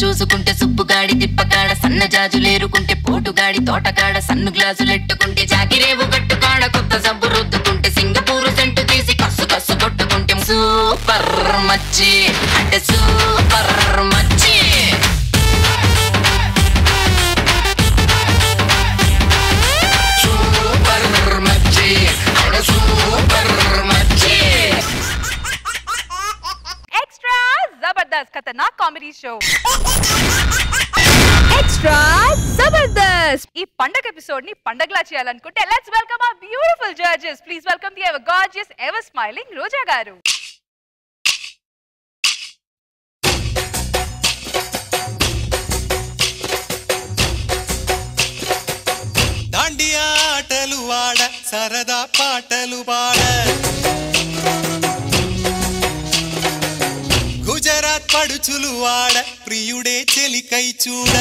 చూసుకుంటే సుబ్బుగాడి తిప్పకాడ సన్న జాజులేరుకుంటే పోటుగాడి తోటకాడ సన్ను గ్లాసులెట్టుకుంటే జాకిరేవు కట్టుకాడ కొత్త సబ్బు రుద్దుకుంటే సింగపూరు సెంటు తీసి కస్సు కస్సు కొట్టుకుంటే సూపర్ మచ్చి అంటే సూపర్ మచ్చి సూపర్ మచ్చి అంటే సూపర్ మచ్చి ఎక్స్ట్రా జబర్దస్త్ ఖతర్నాక్ కామెడీ షో ఎక్స్ట్రా జబర్దస్త్ ఈ పండగ ఎపిసోడ్ ని పండగలా చేయాలనుకుంటే లెట్స్ వెల్కమ్ ఆ beautiful judges please welcome the ever gorgeous ever smiling Roja గారు దాండియా ఆటలు వాడ సరదా పాటలు పాడ గుజరాత్ పడుచులు వాడ ప్రియుడే చెలికై చూడ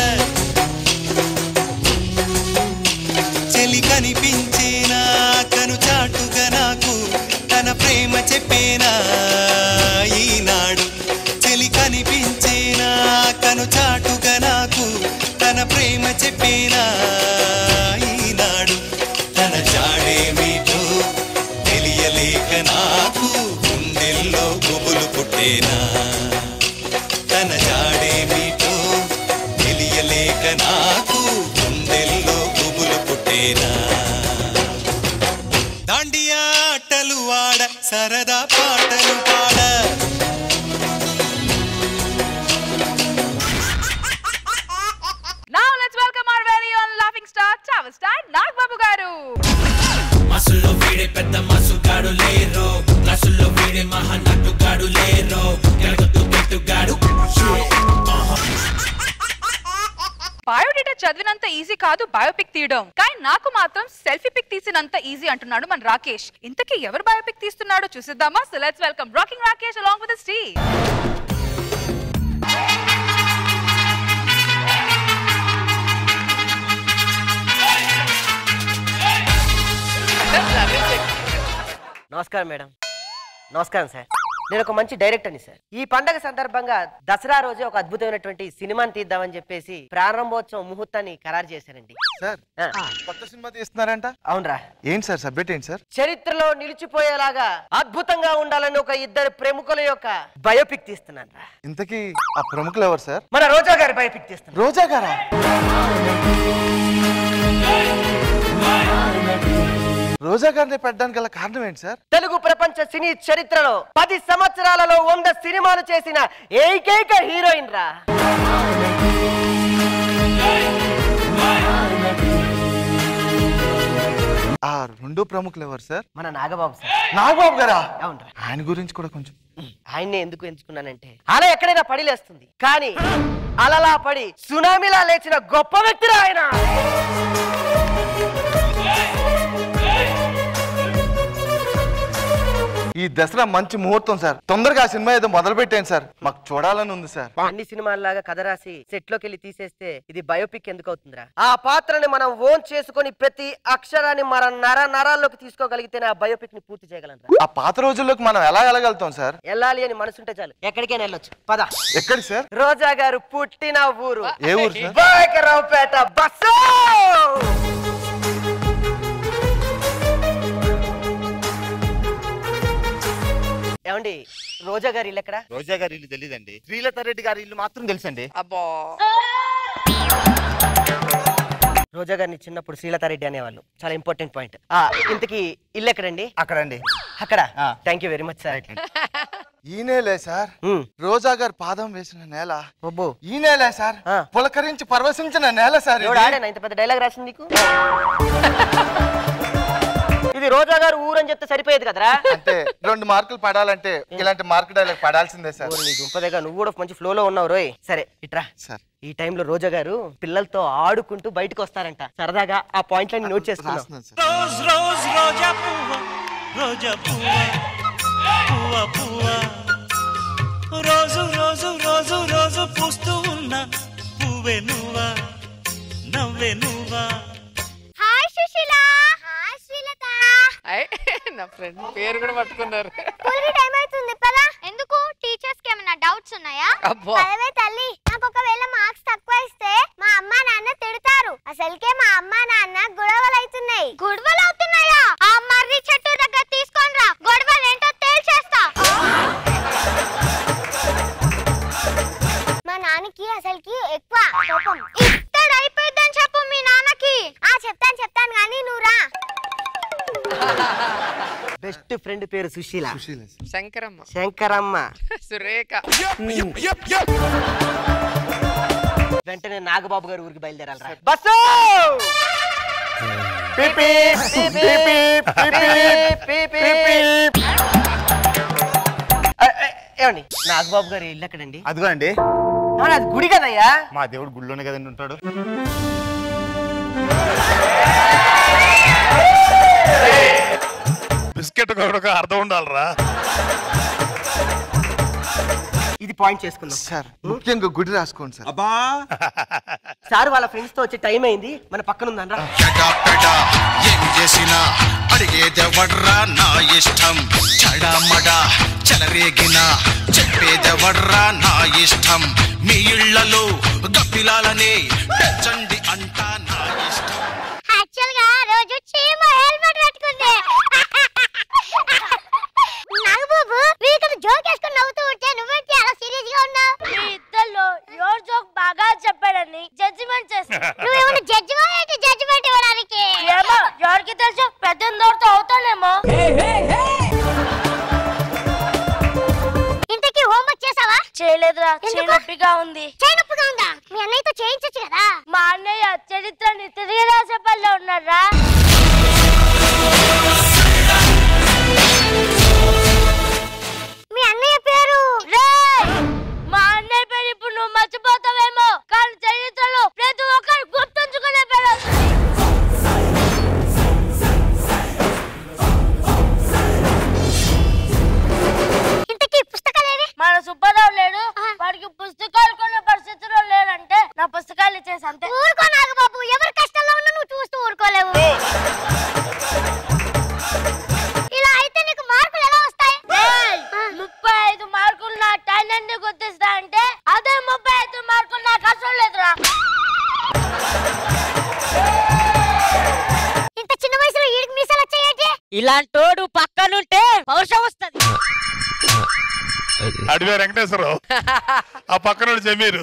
చెలి కనిపించేనా కను చాటుగా నాకు తన ప్రేమ చెప్పేనా ఈనాడు చెలి కనిపించేనా కను చాటుగా నాకు తన ప్రేమ చెప్పేనా ఈనాడు తన జాడేమిటో తెలియలేక నాకు గుండెల్లో గుబులు పుట్టేనా తన జాడేమిటో తెలియలేక నాకు గుండెల్లో గుబులు పుట్టేనా దాండియా ఆటలు వాడ సరదా పాటలు పాడ now let's welcome our very own laughing star చావల్ స్టార్ నాగ్ బాబు గారు మసుల్లో వీడే పెద్ద మసుగాడు లేరో క్లాసుల్లో వీడే మహానటుగాడు లేరో గెలగొట్టు గెట్టుగాడు బయోడేటా చదివినంత ఈజీ కాదు బయోపిక్ తీయడం కానీ నాకు మాత్రం సెల్ఫీ పిక్ తీసినంత ఈజీ అంటున్నాడు మన రాకేష్ ఇంతకీ ఎవరు బయోపిక్ తీస్తున్నాడో చూసిద్దామా so let's welcome rocking Rakesh along with స్టీ నమస్కారం మేడం నమస్కారం సార్ నేను ఒక మంచి డైరెక్టర్ని సార్ ఈ పండగ సందర్భంగా దసరా రోజే ఒక అద్భుతమైనటువంటి సినిమాని తీద్దామని చెప్పేసి ప్రారంభోత్సవం ముహూర్తాన్ని ఖరారు చేశారండి సార్ ఆ, కొత్త సినిమా తీస్తున్నారంట అవునరా ఏంటి సార్ సబ్జెక్ట్ ఏంటి సార్ చరిత్రలో నిలిచిపోయేలాగా అద్భుతంగా ఉండాలని ఒక ఇద్దరు ప్రముఖుల యొక్క బయోపిక్ తీస్తున్నాను రా ఇంతకీ ఆ ప్రముఖులు ఎవరు సార్ మన రోజా గారి బయోపిక్ తీస్తున్నాను రోజా గారా రోజా గారిని పెట్టడానికి గల కారణం ఏంటి సార్ తెలుగు ప్రపంచ సినీ చరిత్రలో పది సంవత్సరాలలో వంద సినిమాలు చేసిన ఏకైక హీరోయిన్ రా ఆ రెండు ప్రముఖులు ఎవరు సార్ మన నాగబాబు సార్ నాగబాబు గారా అవునరా ఆయన గురించి కూడా కొంచెం ఆయన్నే ఎందుకు ఎంచుకున్నానంటే అలా ఎక్కడైనా పడి లేస్తుంది కానీ అలలా పడి సునామీలా లేచిన గొప్ప వ్యక్తిరా ఆయన ఈ దసరా మంచి ముహూర్తం సార్ తొందరగా ఆ సినిమా ఏదో మొదలు పెట్టాను సార్ మాకు చూడాలని ఉంది సార్ అన్ని సినిమాల్లాగా కథ రాసి సెట్ లోకి వెళ్ళి తీసేస్తే ఇది బయోపిక్ ఎందుకు అవుతుందిరా ఆ పాత్రని మనం ఓన్ చేసుకొని ప్రతి అక్షరాన్ని మన నర నరాల్లోకి తీసుకోగలిగితేనే ఆ బయోపిక్ ని పూర్తి చేయగలం ఆ పాత రోజుల్లోకి మనం ఎలా వెళ్ళగలుగుతాం సార్ వెళ్ళాలి అని మనసుంటే చాలు ఎక్కడికైనా వెళ్ళొచ్చు పద ఎక్కడి సార్ రోజా గారు పుట్టిన ఊరు ఏ ఊరు సార్ బాయకరావుపేట బస్సు ఏమండి రోజా గారి ఇల్లు ఎక్కడ రోజా గారి ఇల్లు తెలియదండి శ్రీలత రెడ్డి గారి ఇల్లు మాత్రం తెలుసండి అబ్బా రోజా గారిని చిన్నప్పుడు శ్రీలతారెడ్డి అనేవాళ్ళు చాలా ఇంపార్టెంట్ పాయింట్ ఆ ఇంతకి ఇల్లు ఎక్కడండి అక్కడండి అక్కడ ఆ. Thank you very much sir ఈ నేలే సార్ ఉమ్. రోజా గారు పాదం వేసిన నేల అబ్బో ఈ నేలే సార్ ఆ. పులకరించి పరవశించిన నేల సార్ ఎవడు ఇది. ఆడేనా ఇంత పెద్ద డైలాగ్ రాసింది నీకు ఇది రోజా గారు ఊరని చెప్తే సరిపోయేది కదరా అంటే రెండు మార్కులు పడాలంటే ఇలాంటి మార్క్ డైలాగ్ పడాల్సిందే సార్ ఓరి నీ దుంపదేగా నువ్వు కూడా మంచి ఫ్లో లో ఉన్నావు రోయ్ సరే ఇట్రా సార్ ఈ టైంలో రోజా గారు పిల్లలతో ఆడుకుంటూ బయటకు వస్తారంట సరదాగా ఆ పాయింట్లని నోట్ చేసుకున్నాం రాస్తున్నాను సార్ రోజ్ రోజ్ రోజా పువ్వ రోజా పువ్వ పువ్వ పువ్వ రోజు రోజు రోజు రోజు పూస్తూ ఉన్న పువ్వే నువ్వా నవ్వే నువ్వా హాయ్ సుశీల హాయ్ శ్రీలత నా ఫ్రెండ్ పేరు కూడా పట్టుకున్నారు స్కూల్ కి టైం అవుతుంది పదా ఎందుకు టీచర్స్ కి ఏమైనా డౌట్స్ ఉన్నాయా అబ్బా. పదవే తల్లి నాకు ఒకవేళ మా అసలుకి ఎక్కువ కోపం ఇత్తడు అయిపోయిందని చెప్పు మీ నాన్నకి ఆ చెప్తాను చెప్తాను కానీ నువ్వు రా బెస్ట్ ఫ్రెండ్ పేరు సుశీల శంకరమ్మ శంకరమ్మ సురేఖ వెంటనే నాగబాబు గారి ఊరికి బయలుదేరాలి బస్సు ఆ, ఆ, ఏమండి నాగబాబు గారి ఇల్లు ఎక్కడండి అదిగో అండి అవును, అది గుడి కదయ్యా మా దేవుడు గుళ్ళోనే కదండి ఉంటాడు బిస్కెట్ కూడా అర్థం ఉండాలరా ఇది పాయింట్ చేసుకుందాం సార్ ముఖ్యంగా గుడి రాసుకోండి సార్ సార్ వాళ్ళ ఫ్రెండ్స్ తో వచ్చే టైం అయింది మన పక్కన ఉందనరా పెడా ఏం చేసినా అడిగేదెవడ్రా నా ఇష్టం చడమడ చెలరేగిన చెప్పేదెవడ్రా నా ఇష్టం మీ ఇళ్లలో గప్పిలాలనే పెంచండి అంటా నా ఇష్టం యాక్చువల్ గా రోజు చీమ హెల్మెట్ పెట్టుకుంది నాగబాబు మీరు ఇక్కడ జోక్ వేసుకుని నవ్వుతూ ఉంటే నువ్వేంటి అలా సీరియస్ గా ఉన్నావు మీ ఇద్దరు ఎవరు జోక్ బాగా చెప్పాడని జడ్జిమెంట్ చేస్తా నువ్వేమన్నా జడ్జివా ఏంటి జడ్జిమెంట్ ఇవ్వడానికి ఏమో ఎవరికి తెలుసు పెద్ద నోరుతో అవుతానేమో ఇంతకీ హోంవర్క్ చేసావా చేయలేదురా ఎందుకు? చేయనొప్పిగా ఉంది చేయనప్పుగా ఉందా మీ అన్నయ్యతో చేయించొచ్చు కదా మా అన్నయ్య చరిత్రని తిరిగి రాసే పనిలో ఉన్నారా మీ అన్నయ్య పేరు రేయ్! మా అన్నయ్య పేరు ఇప్పుడు నువ్వు మర్చిపోతావేమో కానీ చరిత్రలో ప్రతి ఒక్కరు గుర్తుంచుకునే పేరు అవుతుంది. ఇంతకీ పుస్తకాలు ఏవి మన సుబ్బారావు లేడు వాడికి పుస్తకాలు కొనే పరిస్థితిలో లేడంటే నా పుస్తకాలు ఇచ్చేసి అంతే ఊరుకో నాగబాబు ఎవరు కష్టంలో ఉన్నా నువ్వు చూస్తూ ఊరుకోలేవు ఇలా అయితే నీకు మార్కులు ఎలా వస్తాయి ఏయ్! ముప్పై ఐదు మార్కులు నా టాలెంట్ గుర్తిస్తా అంటే అదే ముప్పై ఐదు మార్కులు నాకు అసలు లేదురా ఇంత చిన్న వయసులో ఈడికి మీసాలు వచ్చాయేంటి ఇలాంటోడు పక్కనుంటే పౌరుషం వస్తుంది అడివే వెంకటేశ్వరరావు ఆ పక్కన జమీరు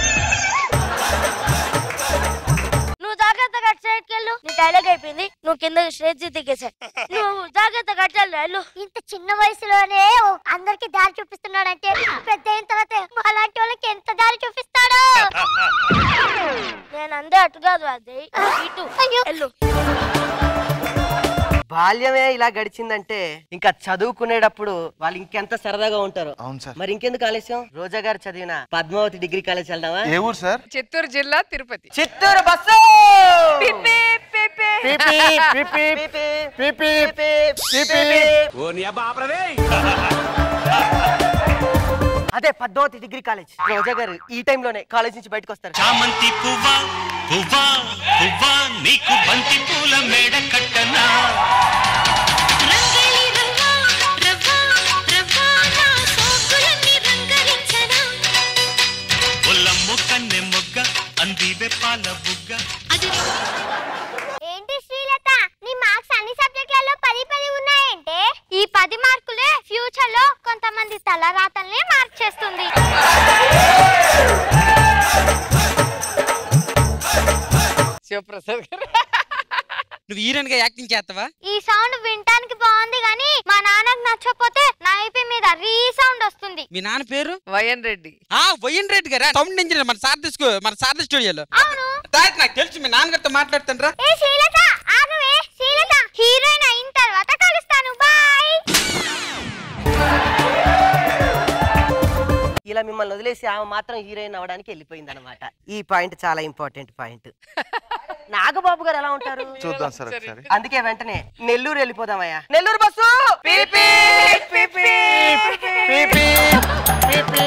నువ్వు జాగ్రత్తగా స్ట్రైట్ వెళ్ళు నీ డైలాగ్ అయిపోయింది నువ్వు కింద స్ట్రైట్ దిగేసా నువ్వు జాగ్రత్తగా కట్టాలి వెళ్ళు ఇంత చిన్న వయసులోనే ఓ అందరికి దారి చూపిస్తున్నాడంటే పెద్ద అయిన తర్వాత అలాంటి వాళ్ళకి ఎంత దారి చూపిస్తాడో నేను అందే అటు కాదు అది ఇటు అయ్యో. వెళ్ళు బాల్యమే ఇలా గడిచిందంటే ఇంకా చదువుకునేటప్పుడు వాళ్ళు ఇంకెంత సరదాగా ఉంటారు అవును సార్ మరి ఇంకెందుకు ఆలస్యం రోజా గారు చదివిన పద్మావతి డిగ్రీ కాలేజ్ వెళ్దామా ఏ ఊరు సార్ చిత్తూరు జిల్లా తిరుపతి చిత్తూరు బస్సు పిపి, పిపి. పిపి, పిపి, పిపి, పిపి, పిపి. అదే పద్మావతి డిగ్రీ కాలేజ్ రోజా గారు ఈ టైంలోనే కాలేజ్ నుంచి బయటకు వస్తారు చామంతి పువ్వా పువ్వా పువ్వా నీకు బంతి పూల మేడ కట్టనా ఒల్లమ్ము కన్నె మొగ్గ అందివే పాల బుగ్గ ఏంటి శ్రీలత నీ మార్క్స్ అన్ని సబ్జెక్టులలో పది పది ఉన్నాయంటే ఈ పది మార్కులే ఫ్యూచర్ లో కొంతమంది తలరాతల్ని మార్క్ చేస్తుంది శివప్రసాద్ గారు నువ్వు హీరోయిన్ గా యాక్టింగ్ చేస్తావా ఈ సౌండ్ వినటానికి బాగుంది కానీ మా నాన్నకు నచ్చకపోతే నా ఐపీ మీద రీ సౌండ్ వస్తుంది మీ నాన్న పేరు వైఎన్ రెడ్డి ఆ వైఎన్ రెడ్డి గారా సౌండ్ ఇంజనీర్ మన సారథి స్కూ మన సారథి స్టూడియోలో అవును తాయత్ నాకు తెలుసు మీ నాన్నగారితో మాట్లాడుతాను ఏ శ్రీలత ఆగవే శ్రీలత హీరోయిన్ అయిన తర్వాత కలుస్తాను బాయ్ ఇలా మిమ్మల్ని వదిలేసి ఆమె మాత్రం హీరోయిన్ అవడానికి వెళ్ళిపోయింది అనమాట ఈ పాయింట్ చాలా ఇంపార్టెంట్ పాయింట్ నాగబాబు గారు ఎలా ఉంటారు చూద్దాం సార్ ఒకసారి అందుకే వెంటనే నెల్లూరు వెళ్ళిపోదామయ్యా నెల్లూరు బస్సు పిపి, పిపి, పిపి, పిపి.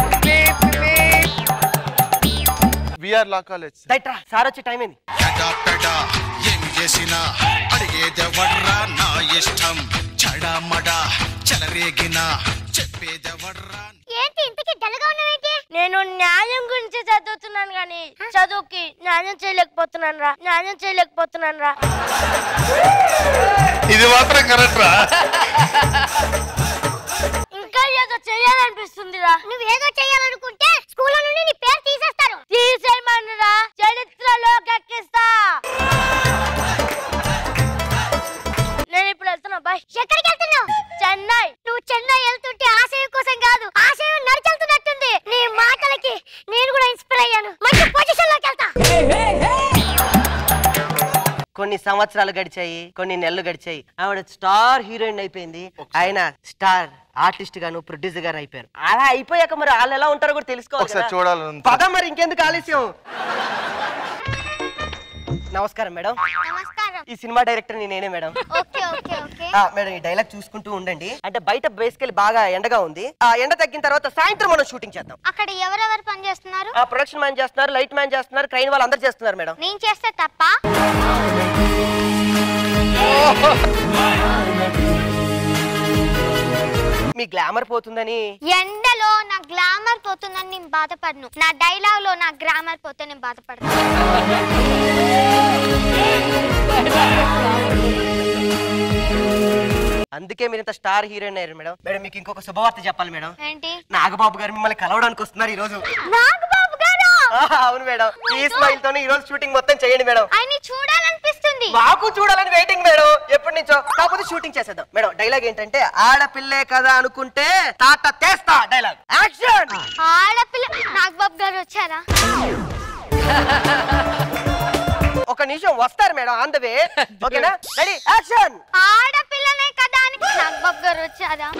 V R law college sir. Right రా సార్ వచ్చే టైం ఏంది పెడా పెడా ఏం చేసినా అడిగేదెవడ్రా నా ఇష్టం చడమడ చెలరేగిన చెప్పేదెవడ్రా ఏంటి ఇంతకి డల్గా ఉన్నావేంటి నేను న్యాయం గురించి చదువుతున్నాను కానీ చదువుకి న్యాయం చేయలేకపోతున్నాను రా న్యాయం చేయలేకపోతున్నాను రా ఇది మాత్రం కరెక్ట్ రా ఇంకా ఏదో చేయాలనిపిస్తుంది రా నువ్వేదో చేయాలనుకుంటే స్కూల్లో నుండి నీ పేరు తీసేస్తాను సంవత్సరాలు గడిచాయి కొన్ని నెలలు గడిచాయి ఆవిడ స్టార్ హీరోయిన్ అయిపోయింది ఆయన స్టార్ ఆర్టిస్ట్ గాను ప్రొడ్యూసర్ గాను అయిపోయారు అలా అయిపోయాక మరి వాళ్ళు ఎలా ఉంటారో కూడా తెలుసుకోవాలి ఒకసారి కదా. చూడాలని పద మరి ఇంకెందుకు ఆలస్యం నమస్కారం మేడం నమస్కారం ఈ సినిమా డైరెక్టర్ నేనే మేడం ఓకే ఓకే ఓకే ఆ, మేడం ఈ డైలాగ్ చూసుకుంటూ ఉండండి అంటే బయట బేసికల్ బాగా ఎండగా ఉంది ఆ ఎండ తగ్గిన తర్వాత సాయంత్రం మనం షూటింగ్ చేద్దాం అక్కడ ఎవరెవరు పని చేస్తున్నారు ఆ ప్రొడక్షన్ మ్యాన్ చేస్తున్నారు లైట్ మ్యాన్ చేస్తున్నారు క్రైన్ వాళ్ళు అందరు చేస్తున్నారు మేడం నేను చేస్తే తప్ప మీ గ్లామర్ పోతుందని ఎండలో నా గ్లామర్ పోతుందని నేను బాధపడను నా డైలాగ్ లో నా గ్రామర్ పోతే నేను బాధపడతాను అందుకే మీరు ఇంత స్టార్ హీరోయిన్ అయ్యారు మేడం మేడం మీకు ఇంకొక శుభవార్త చెప్పాలి మేడం ఏంటి నాగబాబు గారు మిమ్మల్ని కలవడానికి వస్తున్నారు ఈ రోజు నాగబాబు గారు అవును మేడం ఈ స్మైల్ తోనే ఈ రోజు షూటింగ్ మొత్తం చేయండి మేడం ఆయన చూడాలనిపిస్తుంది మాకు చూడాలని వెయిటింగ్ మేడం ఎప్పటి నుంచో కాకపోతే షూటింగ్ చేసేద్దాం మేడం డైలాగ్ ఏంటంటే ఆడపిల్లే కదా అనుకుంటే తాట తెస్తా డైలాగ్ యాక్షన్ ఆడపిల్ల నాగబాబు గారు వచ్చారా ఒక నిమిషం వస్తారు మేడం ఆన్ ద వే ఓకేనా రెడీ యాక్షన్ ఆడపిల్లనే కదా అని నాగబాబు గారు వచ్చారా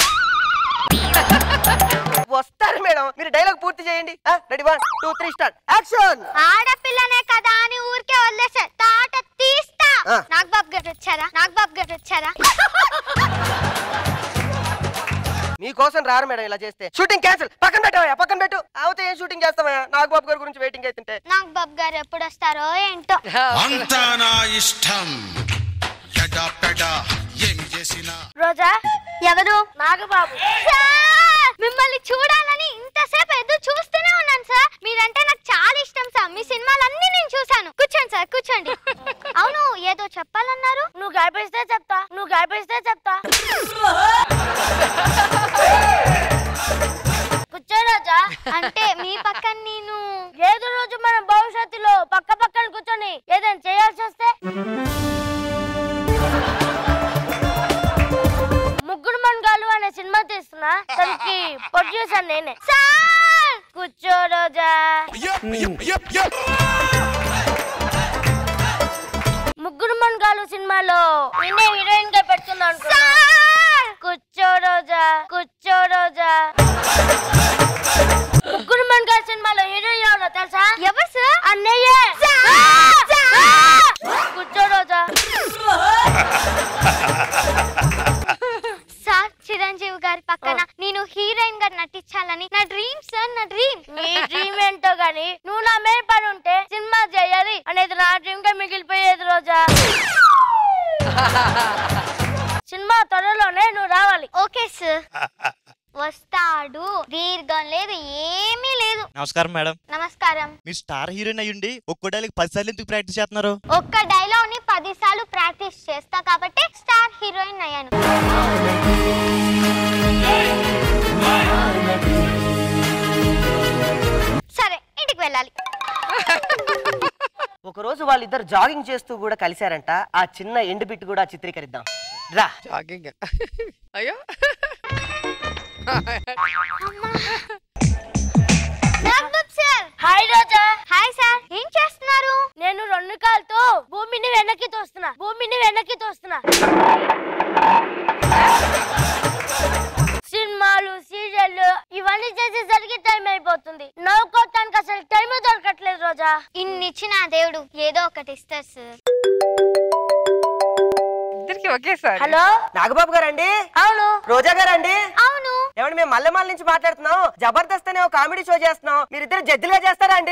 వస్తారు మేడం మీరు డైలాగ్ పూర్తి చేయండి ready one two three start action ఆడపిల్లనే కదా అని ఊరికే వదిలేసా తాట తీస్తా ఆ. నాగబాబు గారు వచ్చారా నాగబాబు గారు వచ్చారా మీకోసం రారు మేడం ఇలా చేస్తే షూటింగ్ క్యాన్సిల్ పక్కన పెట్టవా పక్కన పెట్టు అవుతే ఏం షూటింగ్ చేస్తావా నాగబాబు గారి గురించి వెయిటింగ్ అవుతుంటే నాగబాబు గారు ఎప్పుడు వస్తారో ఏంటో అంతా నా ఇష్టం ఎడా పెడా ఏం చేసినా రోజా ఎవరు నాగబాబు సార్ మిమ్మల్ని చూడాలని ఇంతసేపు ఎదురు చూస్తూనే ఉన్నాను సార్ మీరంటే నాకు చాలా ఇష్టం సార్ మీ సినిమాలన్నీ నేను చూశాను కూర్చోండి సార్ కూర్చోండి అవును ఏదో చెప్పాలన్నారు నువ్వు గడిపిస్తే చెప్తా నువ్వు గడిపిస్తే చెప్తా కూర్చో రాజా అంటే మీ పక్కన నేను ఏదో రోజు మనం భవిష్యత్తులో పక్క పక్కన కూర్చొని ఏదైనా చేయాల్సి వస్తే ముగ్గురు మన్గాలు అనే సినిమా తీస్తున్నా దానికి ప్రొడ్యూసర్ నేనే సార్ కూర్చో రోజా ముగ్గురు మన్గాలు సినిమాలో నిన్నే హీరోయిన్ గా పెడుతున్నా అనుకున్నా కూర్చో రోజా కూర్చో రోజా ముగ్గురు మన్గాలు సినిమాలో హీరోయిన్ ఎవరో తెలుసా ఎవరు సార్ అన్నయ్యే కూర్చో రోజా సార్ చిరంజీవి గారి పక్కన నేను హీరోయిన్ గా నటించాలని నా డ్రీమ్ సార్ నా డ్రీమ్ నీ డ్రీమ్ ఏంటో గాని నువ్వు నా మీద పడి ఉంటే సినిమా చేయాలి అనేది నా డ్రీమ్ గా మిగిలిపోయేది రోజా సినిమా త్వరలోనే నువ్వు రావాలి ఓకే సార్ వస్తాడు దీర్ఘం లేదు ఏమీ లేదు నమస్కారం మేడం నమస్కారం మీ స్టార్ హీరోయిన్ అయ్యుండి ఒక్కో డైలాగ్ పది సార్లు ఎందుకు ప్రాక్టీస్ చేస్తున్నారు ఒక్క డైలాగ్ ని పది సార్లు ప్రాక్టీస్ చేస్తా కాబట్టి స్టార్ హీరోయిన్ అయ్యాను సరే ఇంటికి వెళ్ళాలి ఒక రోజు వాళ్ళిద్దరు జాగింగ్ చేస్తూ కూడా కలిశారంట ఆ చిన్న ఎండు బిట్ కూడా చిత్రీకరిద్దాం రా జాగింగ్ అయ్యో Nagababu sir hi Roja hi sir ఏం చేస్తున్నారు నేను రెండు కాళ్ళతో భూమిని వెనక్కి తోస్తున్నా భూమిని వెనక్కి తోస్తున్నా సినిమాలు సీరియల్లు ఇవన్నీ చేసేసరికి టైం అయిపోతుంది నవ్వుకోవటానికి అసలు టైం దొరకట్లేదు రోజా ఇన్ని ఇచ్చిన ఆ దేవుడు ఏదో ఒకటి ఇస్తారు సార్ ఇద్దరికి ఒకేసారి హలో నాగబాబు గారండి అవును రోజా గారండి అవును ఏమండి మేము మల్లెమాల నుంచి మాట్లాడుతున్నాం జబర్దస్త్ అనే ఒక కామెడీ షో చేస్తున్నాం మీరిద్దరు జడ్జిలుగా చేస్తారా అండి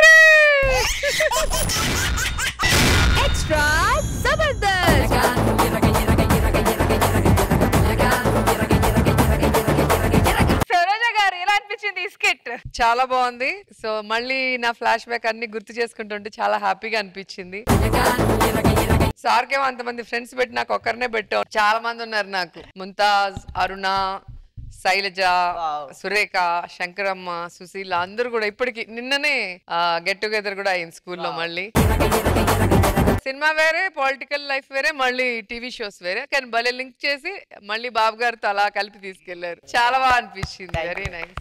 ఎక్స్ట్రా జబర్దస్త్ సరోజ గారు ఎలా అనిపించింది ఈ స్కిట్ చాలా బాగుంది సో మళ్ళీ నా ఫ్లాష్ బ్యాక్ అన్ని గుర్తు చేసుకుంటుంటే చాలా హ్యాపీగా అనిపించింది సార్కేమో అంతమంది ఫ్రెండ్స్ పెట్టి నాకు ఒక్కరినే పెట్టావు చాలా మంది ఉన్నారు నాకు ముంతాజ్ అరుణ శైలజ సురేఖ శంకరమ్మ సుశీల అందరూ కూడా ఇప్పటికి నిన్ననే గెట్ టుగెదర్ కూడా అయింది స్కూల్లో మళ్ళీ సినిమా వేరే పొలిటికల్ లైఫ్ వేరే మళ్ళీ టీవీ షోస్ వేరే కానీ భలే లింక్ చేసి మళ్ళీ బాబు గారితో అలా కలిపి తీసుకెళ్లారు చాలా బాగా అనిపించింది వెరీ నైస్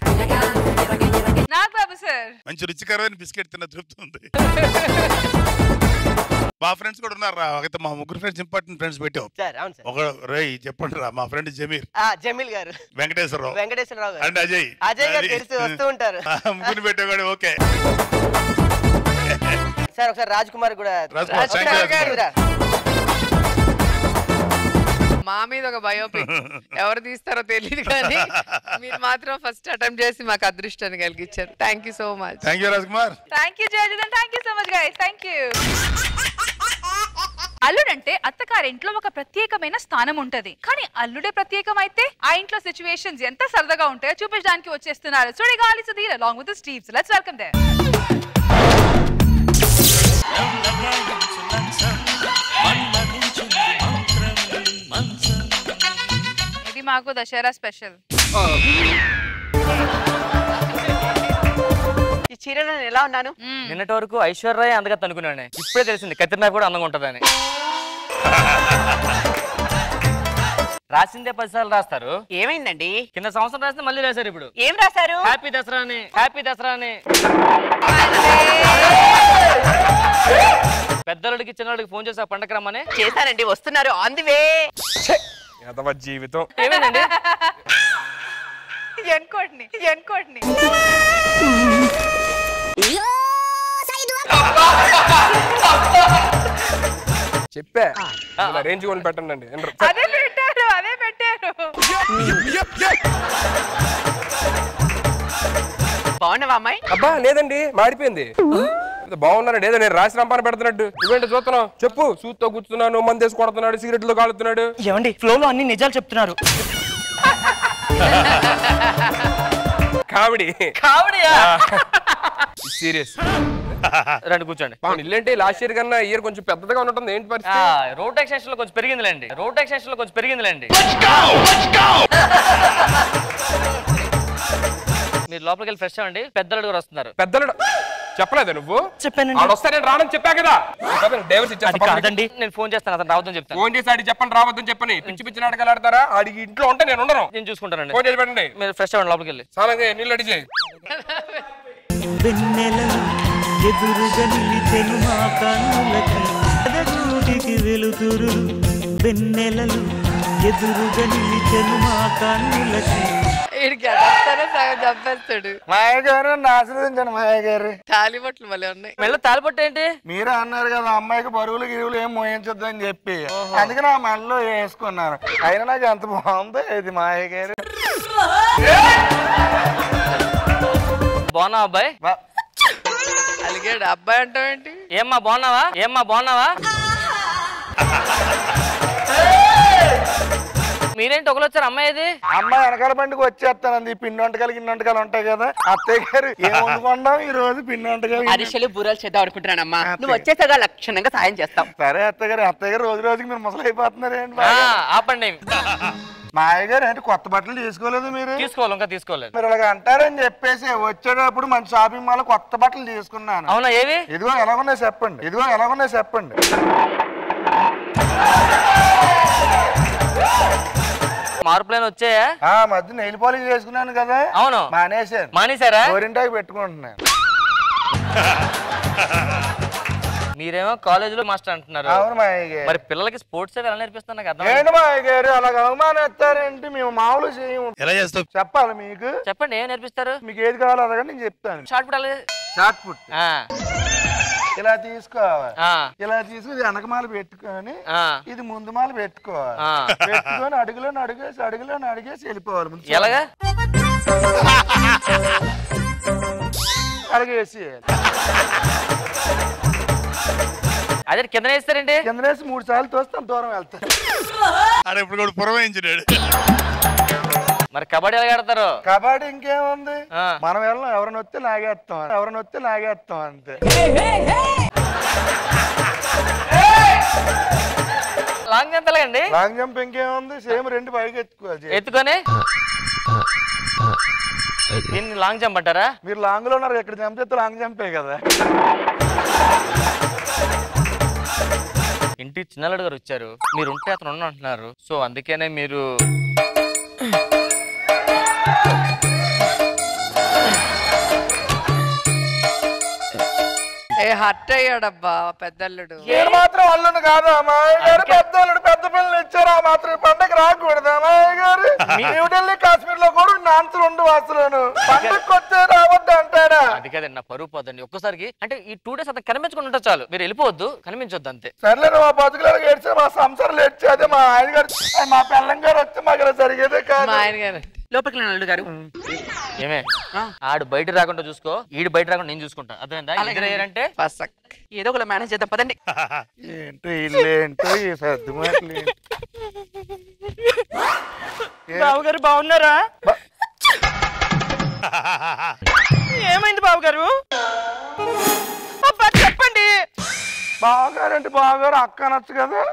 నాగబాబు సార్ మంచి రుచికరమైన బిస్కెట్ తిన్న తృప్తి ఉంది మా ఫ్రెండ్స్ కూడా ఉన్నారు రా అయితే మా ముగ్గురు ఫ్రెండ్స్ ఇంపార్టెంట్ ఫ్రెండ్స్ పెట్టావు సార్ అవును సార్ ఒక రే చెప్పండి రా మా ఫ్రెండ్ జమీర్ ఆ, జమీల్ గారు వెంకటేశ్వరరావు వెంకటేశ్వరరావు గారు అండ్ అజయ్ అజయ్ గారు అది- తెలుసు వస్తూ ఉంటారు ఆ, ముగ్గురు పెట్టాడు ఓకే సార్ ఒకసారి రాజ్ కుమార్ కూడా రాజ్ కుమార్, ఒకసారి thank you, రాజ్ కుమార్. మా మీద ఒక బయోపిక్ ఎవరు తీస్తారో తెలియదు కానీ మీరు మాత్రం ఫస్ట్ అటెంప్ట్ చేసి మాకు అదృష్టాన్ని కలిగించారు thank you so much thank you Raj Kumar thank you జయజన్ thank you so much guys thank you అల్లుడంటే అత్తగారింట్లో ఒక ప్రత్యేకమైన స్థానం ఉంటది కానీ అల్లుడే ప్రత్యేకం అయితే ఆ ఇంట్లో సిచ్యువేషన్స్ ఎంత సరదాగా ఉంటాయో చూపించడానికి వచ్చేస్తున్నారు సుడిగాలి సుధీర్ అలాంగ్ విత్ స్టీవ్స్ లెట్స్ వెల్కమ్ దే ఇది మాకు దసరా స్పెషల్ ఈ చీరలో నేను ఎలా ఉన్నాను నిన్నటి వరకు ఐశ్వర్య అందగత్త అనుకున్నాను ఇప్పుడే తెలిసింది కత్రినా కూడా అందంగా ఉంటదని రాసిందే పది సార్లు రాస్తారు ఏమైందండి కింద సంవత్సరం రాస్తే మళ్ళీ రాశారు ఇప్పుడు ఏం రాశారు హ్యాపీ దసరా అని హ్యాపీ దసరా అని పెద్దోళ్ళకి చిన్నోళ్ళకి ఫోన్ చేసి ఆ పండగ రమ్మని చేశానండి వస్తున్నారు ఆన్ ది వే జీవితం ఏమైందండి ఎన్కోట్ని ఎన్కోట్ని చెప్పా రేంజ్ కొని పెట్టండి అండి అదే పెట్టారు అదే పెట్టారు బాగున్నావా అమ్మాయి అబ్బా లేదండి మాడిపోయింది ఇది బాగున్నారండి ఏదో నేను రాసి రంపాన పెడుతున్నట్టు నువ్వేంటి చూస్తున్నావు చెప్పు సూత్తో కూర్చున్నాను మందేసి కొడుతున్నాడు సిగరెట్లు కాలుతున్నాడు ఏమండి ఫ్లోలో అన్ని నిజాలు చెప్తున్నారు కామెడీ కామెడీయా సీరియస్ రండి కూర్చోండి ఇల్లేంటి లాస్ట్ ఇయర్ కన్నా ఇయర్ కొంచెం పెద్దగా ఉంటుంది ఏంటి ఆ, పరిస్థితి రోడ్ ఎక్స్టెన్షన్ లో కొంచెం పెరిగిందిలేండి రోడ్ ఎక్స్టెన్షన్ లో కొంచెం పెరిగిందిలేండి మీరు లోపలికి వెళ్ళి ఫ్రెష్ అవ్వండి పెద్దలు కూడా వస్తున్నారు పెద్దలు చెప్పలేదా నువ్వు చెప్పానండి. ఆడు వస్తా నేను రానని చెప్పా కదా డైవర్స్ అది కాదండి నేను ఫోన్ చేస్తాను అతను రావద్దని చెప్తాను ఫోన్ చేసి ఆడికి చెప్పండి రావద్దని చెప్పని పిచ్చి పిచ్చి నాటకాలు ఆడతారా ఆడికి ఇంట్లో ఉంటే నేను ఉండను నేను చూసుకుంటానండి ఫోన్ చేసి పెట్టండి మీరు ఫ్రెష్ అవ్వండి లోపలికి వెళ్ళి చాలా నీళ్ళు అడిగి చేయి వెన్నెలలు ఎదురుగా నిలిచెను మా కన్నులకి ఎదగూటికి వెలుతురు వెన్నెలలు ఎదురుగా నిలిచెను మా కన్నులకి వీడికి అడగతానే సగం చంపేస్తాడు మాయ గారు ఆశీర్వదించండి మాయ గారు తాలిబొట్లు భలే ఉన్నాయి మెల్ల తాలిపట్టు ఏంటి మీరే అన్నారు కదా అమ్మాయికి బరువులు గిరువులు ఏం మోయించొద్దు అని చెప్పి అందుకే నా మెడలో వేసుకున్నాను అయినా నాకు ఎంత బాగుందో ఇది మాయ గారు బాగున్నావా అబ్బాయి అలిగాడు అబ్బాయి అంటావేంటి ఏమ్మా బాగున్నావా ఏమ్మా బాగున్నావా మీరేంటి ఒకరు వచ్చారు అమ్మాయి ఇది అమ్మాయి వెనకాల బండికి వచ్చేస్తానంది పిండి వంటకాలు గిన్నె వంటకాలు ఉంటాయి కదా అత్తయ్య గారు ఏం వండుకుంటాం ఈ రోజు పిండి వంటకాలు గిన్నె- అరిసెలు బూరలు చేద్దాం అనుకుంటున్నానమ్మా నువ్వు వచ్చేసాగా లక్షణంగా సాయం చేస్తాం సరే అత్తయ్య గారు అత్తయ్య గారు రోజు రోజుకి మీరు ముసలి అయిపోతున్నారేంటి ఆ, ఆపండి మా అయ్యగారు ఏంటి కొత్త బట్టలు తీసుకోలేదు మీరు తీసుకోవాలి ఇంకా తీసుకోలేదు మీరు ఇలాగ అంటారని చెప్పేసి వచ్చేటప్పుడు మంచి షాపింగ్ మాల్ కొత్త బట్టలు తీసుకున్నాను అవునా ఏవి ఇదిగో ఎలాగున్నాయి చెప్పండి ఇదిగో ఎలాగున్నాయి చెప్పండి మార్పులేని వచ్చాయా ఆ మధ్య నెయిల్ పాలిష్ చేసుకున్నాను కదా అవును మానేశాను మానేశారా గోరింటాకి పెట్టుకుంటున్నాను మీరేమో కాలేజీలో మాస్టర్ అంటున్నారు అవును మా అయ్యగారు. మరి పిల్లలకి స్పోర్ట్స్ అవి ఎలా నేర్పిస్తాను నాకు అర్థం ఏంటి మా అయ్యగారు అలాగ అవమానేస్తారేంటి మేము మామూలు చేయము ఎలా చేస్తావు చెప్పాలి మీకు చెప్పండి ఏం నేర్పిస్తారు మీకు ఏది కావాలో అదగా నేను చెప్తాను షార్ట్ పుట్ అలా షార్ట్ పుట్ ఆ, ఇలా తీసుకోవాలి ఆ, ఇలా తీసుకుని ఇది వెనకమాల పెట్టుకొని ఆ. ఇది ముందు మాల పెట్టుకోవాలి ఆ. పెట్టుకొని అడుగులో అడుగేసి అడుగులో అడిగేసి వెళ్ళిపోవాలి ముందు ఎలాగా అడిగేసి అదే కింద వేస్తారండి కింద వేసి మూడు సార్లు తోస్తే అంత దూరం వెళ్తారు ఆడ ఇప్పుడు కూడా పురమాయించినాడు మరి కబడ్డీ ఎలా ఆడతారు కబడ్డీ ఇంకేముంది ఆ. మనం వెళ్ళం ఎవరిని వస్తే లాగేస్తాం ఎవరిని వస్తే లాగేస్తాం అంతే లాంగ్ జంప్ ఎలాగండి లాంగ్ జంప్ ఇంకేముంది సేమ్ రెండు పైకి ఎత్తుకోవాలి ఎత్తుకొని దీన్ని లాంగ్ జంప్ అంటారా మీరు లాంగ్ లో ఉన్నారు ఎక్కడ జంప్ చేస్తే లాంగ్ జంపే కదా ఇంటికి చిన్నలుడు గారు వచ్చారు మీరు ఉంటే అతను ఉన్న అంటున్నారు సో అందుకనే మీరు హర్ట్ అయ్యాడబ్బా పెద్దల్లుడు నేను మాత్రం అల్లుని కాదా మాయ గారు పెద్దోళ్ళు పెద్ద పిల్లలు ఇచ్చారు ఆ మాత్రం ఈ పండగ రాకూడదా మాయ గారు న్యూఢిల్లీ కాశ్మీర్ లో కూడా నాన్సులు ఉండు వాసులను పండగ వచ్చే రావద్దు అంటాడా అది కదండి నా పరువు పోదండి ఒక్కసారికి అంటే ఈ టూ డేస్ అంత కనిపించుకుని ఉంటే చాలు మీరు వెళ్ళిపోవద్దు కనిపించొద్దు అంతే సర్లే నువ్వు మా బతుకులో ఏడ్చే మా సంసారాలు ఏడ్చే అదే మా ఆయన గారు మా పిల్లం గారు వచ్చి మాకు ఇలా జరిగేదే కాదు మా ఆయన గారు లోపలికి వెళ్ళండి అల్లుడు గారు ఏమే ఆడు బయట రాకుండా చూసుకో ఈడు బయట రాకుండా నేను చూసుకుంటా అర్థమైందా ఇద్దరు అయ్యారంటే ఏదో ఒకలా మేనేజ్ చేద్దాం పదండి ఏంటో ఇల్లు ఏంటో ఈ సర్దు మాటలు ఏంటో. బావగారు బాగున్నారా ఏమైంది బావగారు అబ్బా చెప్పండి బావగారు అంటే బావగారు అక్క అనొచ్చు కదా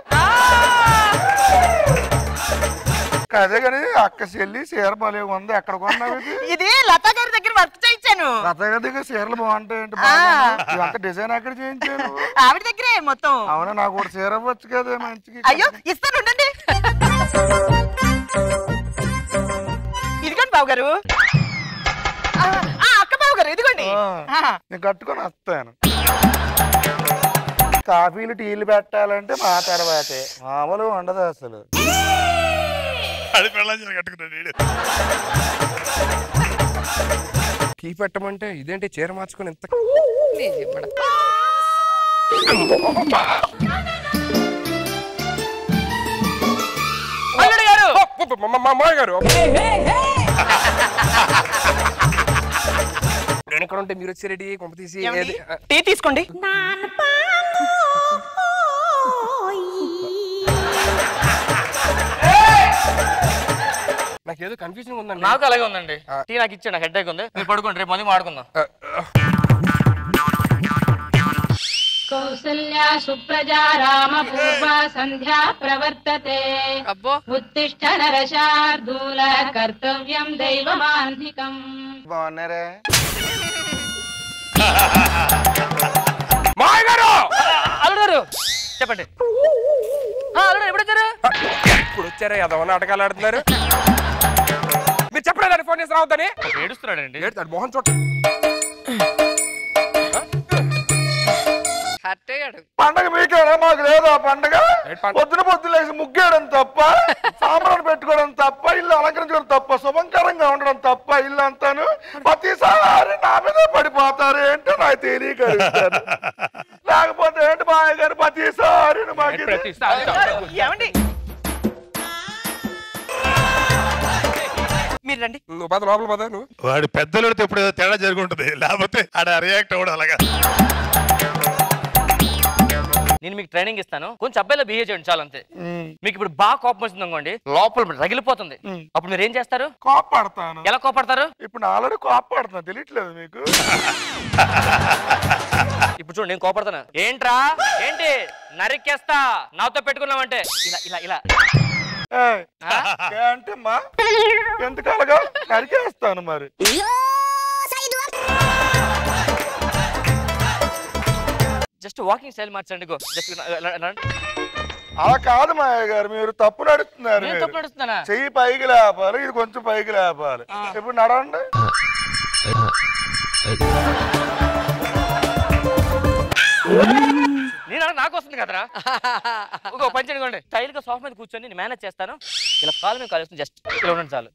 అదే కానీ అక్క చెల్లి చీర భలే ఉంది ఎక్కడ కొన్నావు ఇది ఇది లతా గారి దగ్గర వర్క్ చేయించాను రథ దగ్గర చీరలు బాగుంటాయండి ఆ. ఇదంత డిజైన్ ఎక్కడ చేయించాను ఆవిడ దగ్గరే మొత్తం అవునా నాకు కూడా చీర ఇవ్వచ్చు కదా మంచిగా అయ్యో ఇస్తాను ఉండండి ఇదిగోండి బావగారు ఆ, ఆ, అక్క బావగారు ఇదిగోండి ఆ, నేను కట్టుకొని వస్తాను కాఫీలు టీలు పెట్టాలంటే మా తర్వాతే మామూలు ఉండదు అసలు అది పెళ్ళాం కట్టుకున్నాడు వీడు. కీ పెట్టమంటే ఇదేంటి చీర మార్చుకొని ఎంత అల్లుడు గారు మామయ్య గారు నేను ఇక్కడ ఉంటే మీరు వచ్చి రెడీ కొంప తీసి ఏమండి? ఏది- టీ తీసుకోండి నాకేదో కన్ఫ్యూజన్ ఉందండి నాకు అలాగే ఉందండి టీ నాకు ఇచ్చాడు నాకు హెడ్ ఉంది మీరు పడుకోండి రేపు మంది మాడుకుందాం కౌసల్యా సుప్రజా రామ పూర్వ సంధ్యా ప్రవర్తతే ఉత్తిష్ట నరశార్దూల కర్తవ్యం దైవమాన్ధికం బాగున్నారా మాయ గారు అల్లుడు గారు చెప్పండి ఆ, అల్లుడు ఎప్పుడు వచ్చారు ఇప్పుడు వచ్చారా ఏదో నాటకాలు ఆడుతున్నారు మీరు చెప్పలేదు ఫోన్ చేసి రావద్దని ఏడుస్తున్నాడండి ఏడుతాడు మోహన్ చోట హర్ట్ అయ్యాడు పండగ మీకేనా మాకు లేదా పండగ పొద్దున పొద్దున లేచి ముగ్గేయడం తప్ప సాంబ్రాన్ని పెట్టుకోవడం తప్ప ఇల్లు అలంకరించడం తప్ప శుభంకరంగా ఉండడం తప్ప ఇల్లు అంతాను ప్రతిసారి నా మీద పడిపోతారు ఏంటో నాకు తెలియక అడుగుతాను. లేకపోతే ఏంటి మా గారు ప్రతిసారి మాకు ఇది- ఏమండి మీరు రండి నువ్వు పద లోపల పద నువ్వు వాడి పెద్దలతో ఇప్పుడు ఏదో తేడా జరుగుంటది లేకపోతే ఆడ రియాక్ట్ అవ్వడం అలాగా నేను మీకు ట్రైనింగ్ ఇస్తాను కొంచెం అబ్బాయిలో బిహేవ్ చేయండి చాలు అంతే మీకు ఇప్పుడు బాగా కోపం వచ్చింది అనుకోండి లోపల రగిలిపోతుంది అప్పుడు మీరు ఏం చేస్తారు కోప్పడతాను ఎలా కోపడతారు ఇప్పుడు నా ఆల్రెడీ కోప్పడుతున్నా తెలియట్లేదు మీకు ఇప్పుడు చూడు నేను కోపడతాను ఏంట్రా ఏంటి నరికేస్తా నాతో పెట్టుకున్నావంటే ఇలా ఇలా ఇలా ఏయ్, అంటే మా ఎందుకు అలాగా నరికేస్తాను మరి జస్ట్ వాకింగ్ స్టైల్ మార్చండి గో జస్ట్ అలా కాదు మాయ గారు మీరు తప్పు నడుస్తున్నారు నేను మీరు. తప్పు నడుస్తున్నానా? చెయ్యి పైకి లేపాలి ఇది కొంచెం పైకి లేపాలి ఇప్పుడు నడవండి నేను అలా నాకు వస్తుంది కదరా ఒక పని చేయండి స్టైల్ గా సోఫా మీద కూర్చొని నేను మేనేజ్ చేస్తాను ఇలా కాలు మీద కాలు వేస్తుంది జస్ట్ ఇలా ఉండండి చాలు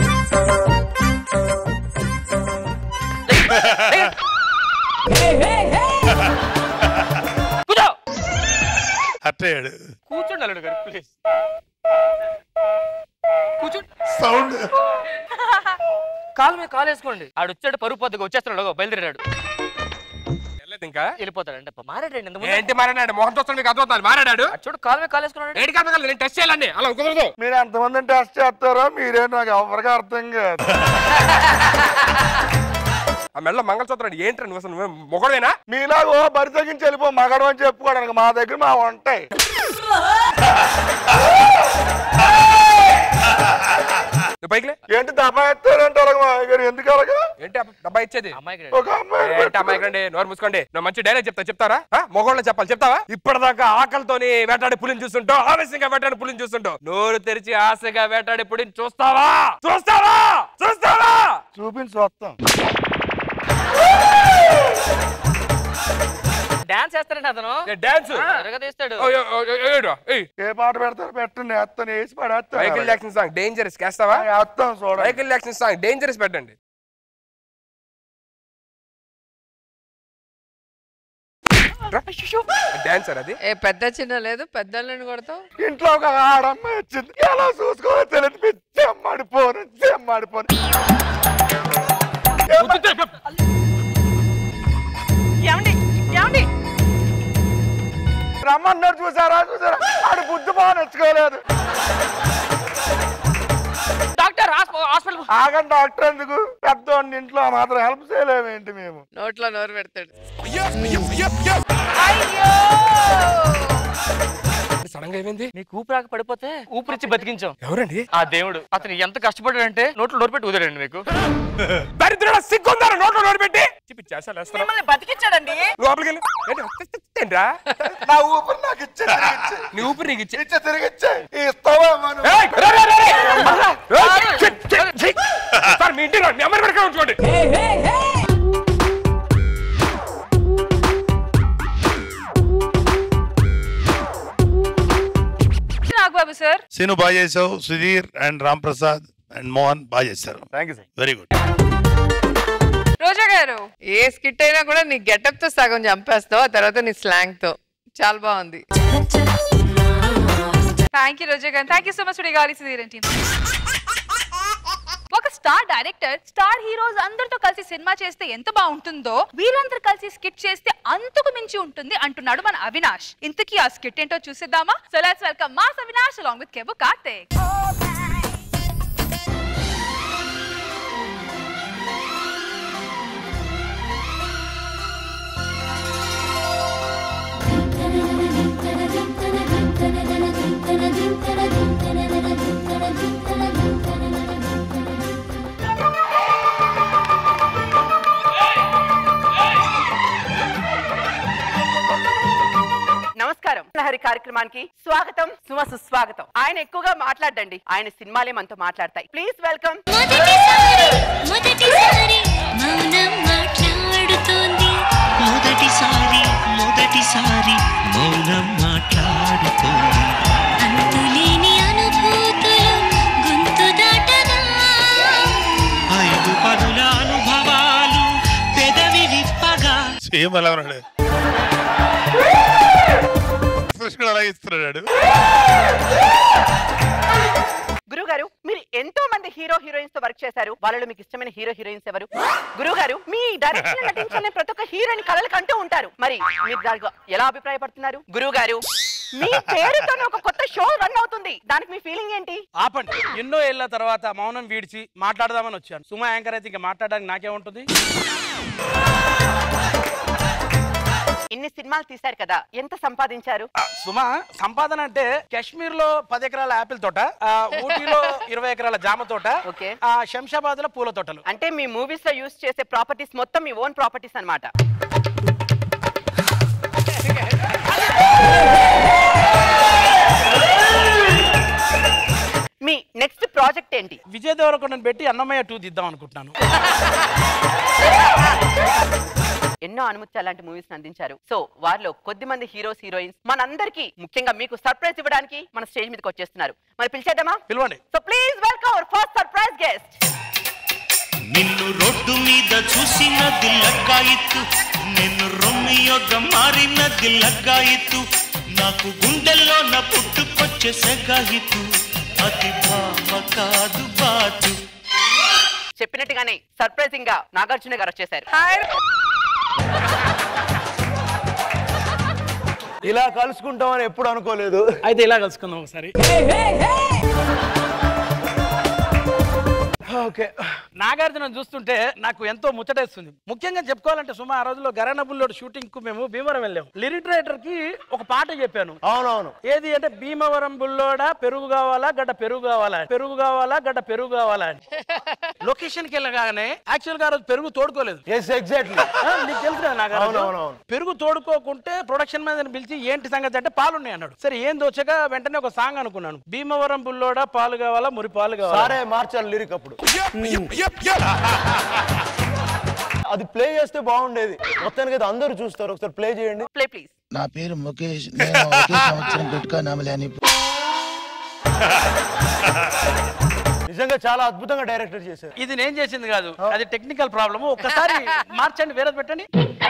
కూర్చో హర్ట్ అయ్యాడు కూర్చోండి అల్లుడు గారు ప్లీజ్ కూర్చోండి సౌండ్ కాలు మీద కాలు వేసుకోండి ఆడు వచ్చాడు పరుగు పొద్దుగా వచ్చేస్తున్నాడు అగో, బయలుదేరాడు వెళ్ళలేదు ఇంకా వెళ్ళిపోతాడు అంటే మారాడండి ఇంత ఏంటి మారాడాడు మోహన్ చూస్తాను మీకు అర్థమవుతుంది మారాడాడు చూడు కాలు మీద కాలు వేసుకున్నాడు ఏంటి కాదు నేను టెస్ట్ చేయాలండి అలా కుదరదు మీరు ఎంతమంది టెస్ట్ చేస్తారో మీరే నాకు ఎవరికి అర్థం కాదు ఆ మెల్ల మంగళసూత్రం ఏంటి నువ్వు అసలు నువ్వు మొగడవేనా మీలాగో బరి తగ్గించి వెళ్ళిపో మగడం అని చెప్పుకోవడానికి మా దగ్గర మా ఉంటాయి నువ్వు పైకి లే. ఏంటి దబా ఎత్తారంటే అలాగ మా గారు ఎందుకు అలాగా ఏంటి ఆ డబ్బా ఇచ్చేది ఒక అమ్మాయి ఏంటి అమ్మాయి రండి నోరు మూసుకోండి నువ్వు మంచి డైలాగ్ చెప్తా చెప్తారా మొగోళ్ళు చెప్పాలి చెప్తావా ఇప్పటిదాకా ఆకలితోని వేటాడి పులిని చూస్తుంటావు ఆవేశంగా వేటాడి పులిని చూస్తుంటావు నోరు తెరిచి ఆశగా వేటాడి పులిని చూస్తావా చూస్తావా చూస్తావా చూపించి వస్తాం డాన్స్ వేస్తాడండి అతను డాన్స్ తీస్తాడు ఏ పాట పెడతారు పెట్టండి వేస్తాను వేసి పడేస్తాను మైకిల్ జాక్సన్ సాంగ్ డేంజరస్ కేస్తావా వేస్తాం చూడండి మైకిల్ జాక్సన్ సాంగ్ డేంజరస్ పెట్టండి డాన్సర్ అది ఏ పెద్ద చిన్న లేదు పెద్దలను కొడతావు ఇంట్లో ఒక ఆడమ్మ వచ్చింది ఎలా చూసుకోవాలో తెలియదు పిచ్చి అమ్మాడిపోను అమ్మాడిపోను ఏమండి ఏమండి రమ్మన్నాడు చూసారా చూసారా ఆడు బుద్ధి బాగా నచ్చుకోలేదు డాక్టర్ హాస్పిటల్ ఆగండి డాక్టర్ ఎందుకు పెద్దోడిని ఇంట్లో మాత్రం హెల్ప్ చేయలేమేంటి మేము నోట్లో నోరు పెడతాడు సడన్ గా ఏమైంది నీకు ఊపిరాక పడిపోతే ఊపిరిచ్చి బతికించాం ఎవరండి ఆ దేవుడు అతను ఎంత కష్టపడాడంటే నోట్లో నోరు పెట్టి కుదరండి మీకు దరిద్రుడ సిగ్గుందారా నోట్లో నోరు పెట్టి చిప్పి చేసాలు మిమ్మల్ని బతికించాడండి లోపలికి వెళ్ళి ఏంటి, వస్తేంట్రా? నా ఊపిరి నాకు ఇచ్చే నీ ఊపిరి నీకు ఇచ్చే ఇచ్చే తిరిగి ఇచ్చే ఇస్తావా మనం ఏయ్, రే, రే, రే, రే. ఏయ్, ఛీ, ఛీ, ఛీ. సార్ మీ ఇంటికి రండి, మీ అమ్మని పడుకొని ఉంచుకోండి నాగబాబు సార్ సీను బాగా చేసావు సుధీర్ అండ్ రామ్ ప్రసాద్ అండ్ మోహన్ బాగా చేశారు thank you sir very good Roja గారు ఏ స్కిట్ అయినా కూడా నీ గెటప్ తో సగం చంపేస్తావు ఆ తర్వాత నీ స్లాంగ్ తో చాలా బాగుంది థ్యాంక్ యూ రోజా గారు thank you so much Gali Sudheer team ఒక స్టార్ డైరెక్టర్ స్టార్ హీరోస్ అందరితో కలిసి సినిమా చేస్తే ఎంత బాగుంటుందో వీళ్ళందరూ కలిసి స్కిట్ చేస్తే అంతకు మించి ఉంటుంది అంటున్నాడు మన అవినాష్ ఇంతకీ ఆ స్కిట్ ఏంటో చూసేద్దామా so let's welcome mass Avinash along with కెబు కార్తిక్ నమస్కారం లహరి కార్యక్రమానికి స్వాగతం సుమ సుస్వాగతం ఆయన ఎక్కువగా మాట్లాడండి ఆయన సినిమాలే మనతో మాట్లాడతాయి ప్లీజ్ వెల్కమ్ మౌనం మాట్లాడుతోంది మొదటిసారి మొదటిసారి మౌనం మాట్లాడుతోంది అంతులేని అనుభూతులు గొంతు దాటగా ఐదు పదుల అనుభవాలు పెదవి విప్పగా సేమ్ అలా ఉన్నాడు కృష్ణుడు అలా ఇస్తున్నాడు గురుగారు మీరు ఎంతో మంది హీరో హీరోయిన్స్ తో వర్క్ చేశారు వాళ్ళలో మీకు ఇష్టమైన హీరో హీరోయిన్స్ ఎవరు గురుగారు మీ డైరెక్షన్ నటించాలని ప్రతి ఒక్క హీరోయిన్ కళలు కంటూ ఉంటారు మరి మీరు దానికి ఎలా అభిప్రాయపడుతున్నారు గురుగారు మీ పేరుతోనే ఒక కొత్త షో రన్ అవుతుంది దానికి మీ ఫీలింగ్ ఏంటి ఆపండి ఎన్నో ఏళ్ల తర్వాత మౌనం వీడిచి మాట్లాడదామని వచ్చాను సుమా యాంకర్ అయితే ఇంకా మాట్లాడడానికి నాకేముంటుంది ఇన్ని సినిమాలు తీశారు కదా ఎంత సంపాదించారు సుమా సంపాదన అంటే కాశ్మీర్ లో పది ఎకరాల యాపిల్ తోట ఆ, ఊటీలో ఇరవై ఎకరాల జామ తోట ఆ, శంషాబాద్ లో పూల తోటలు అంటే మీ మూవీస్ లో యూస్ చేసే ప్రాపర్టీస్ మొత్తం మీ ఓన్ ప్రాపర్టీస్ అన్నమాట మీ నెక్స్ట్ ప్రాజెక్ట్ ఏంటి విజయ్ దేవరకొండను పెట్టి అన్నమయ్య టూ దిద్దాం అనుకుంటున్నాను ఎన్నో అనుమతి లాంటి మూవీస్ అందించారు సో వారిలో కొద్ది మంది హీరోస్ హీరోయిన్స్ మనందరికీ ముఖ్యంగా మీకు సర్ప్రైజ్ ఇవ్వడానికి మన స్టేజ్ మీదకి వచ్చేస్తున్నారు మరి పిలిచేద్దామా పిలవండి so please welcome our first surprise guest నిన్ను రోడ్డు మీద చూసినది లగ్గాయిత్తు నిన్ను రొమ్మియోగ మారినది లగ్గాయిత్తు నాకు గుండెల్లో నా పుట్టుకొచ్చే సెగాయిత్తు అతి భామ కాదు బాతు చెప్పినట్టుగానే సర్ప్రైజింగ్ గా నాగార్జున గారు వచ్చేసారు ఇలా కలుసుకుంటామని ఎప్పుడు అనుకోలేదు అయితే ఇలా కలుసుకుందాం ఒకసారి ఓకే నాగార్జున చూస్తుంటే నాకు ఎంతో ముచ్చటేస్తుంది ముఖ్యంగా చెప్పుకోవాలంటే సుమా ఆ రోజుల్లో గరాన బుల్లోడు షూటింగ్ కు మేము భీమవరం వెళ్ళాం లిరిక్ రైటర్ కి ఒక పాట చెప్పాను అవునవును ఏది అంటే భీమవరం బుల్లోడా పెరుగు కావాలా గడ్డ పెరుగు కావాలా పెరుగు కావాలా గడ్డ పెరుగు కావాలా అని లొకేషన్ కి వెళ్ళగానే యాక్చువల్ గా ఆ రోజు పెరుగు తోడుకోలేదు ఎగ్జాక్ట్లీ నీకు తెలుసు కదా నాకు ఆ రోజు. అవునవునవును. పెరుగు తోడుకోకుంటే ప్రొడక్షన్ మేనేజర్ పిలిచి ఏంటి సంగతి అంటే పాలు ఉన్నాయి అన్నాడు సరే ఏం దోచక వెంటనే ఒక సాంగ్ అనుకున్నాను భీమవరం బుల్లోడా పాలు కావాలా మురి పాలు కావాలా సారే మార్చాలి లిరిక్ అప్పుడు అది ప్లే చేస్తే బాగుండేది మొత్తానికి అయితే అందరూ చూస్తారు ఒకసారి ప్లే చేయండి ప్లే ప్లీజ్ నా పేరు ముఖేష్ నేను ఒకే సంవత్సరం పెట్టుకున్నాములే అని నిజంగా చాలా అద్భుతంగా డైరెక్టర్ చేశారు ఇది నేను చేసింది కాదు అది టెక్నికల్ ప్రాబ్లమ్ ఒక్కసారి మార్చండి వేరేది పెట్టండి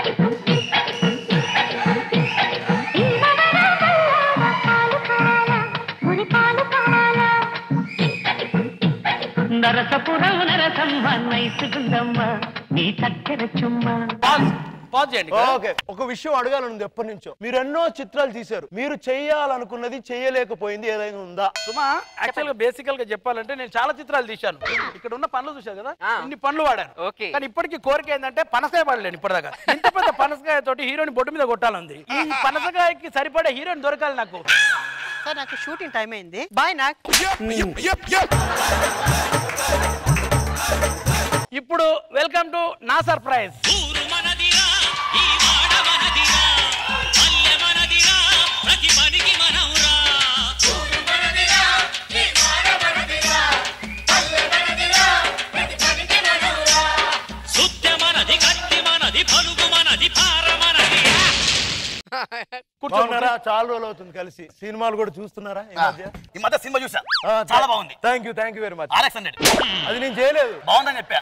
నరసపురం నరసమ్మ నైసు గుండమ్మ నీ చక్కెర చుమ్మ పాజ్ చేయండి ఓకే ఒక విషయం అడగాలనుంది ఎప్పటి నుంచో మీరు ఎన్నో చిత్రాలు తీశారు మీరు చేయాలనుకున్నది చేయలేకపోయింది ఏదైనా ఉందా సుమా యాక్చువల్ గా బేసికల్ గా చెప్పాలంటే నేను చాలా చిత్రాలు తీశాను ఇక్కడ ఉన్న పనులు చూశారు కదా ఇన్ని పనులు వాడాను ఓకే కానీ ఇప్పటికీ కోరిక ఏంటంటే పనసకాయ పడలేను ఇప్పటిదాకా ఇంత పెద్ద పనసకాయ తోటి హీరోని బొట్టు మీద కొట్టాలంది ఈ పనసకాయకి సరిపడే హీరోని దొరకాలి నాకు సార్ నాకు షూటింగ్ టైం అయింది బాయ్ నాకు ఇప్పుడు వెల్కమ్ టు నా సర్ప్రైజ్ ప్రతి పనికి మనవురా సుత్య మనది గట్టి మనది పలుగు మనది పార మనది బాగున్నారా చాలా రోజులు అవుతుంది కలిసి సినిమాలు కూడా చూస్తున్నారా ఈ మధ్య ఈ మధ్య సినిమా చూసా చాలా బాగుంది thank you thank you very much RX hundred అది నేను చేయలేదు బాగుందని చెప్పా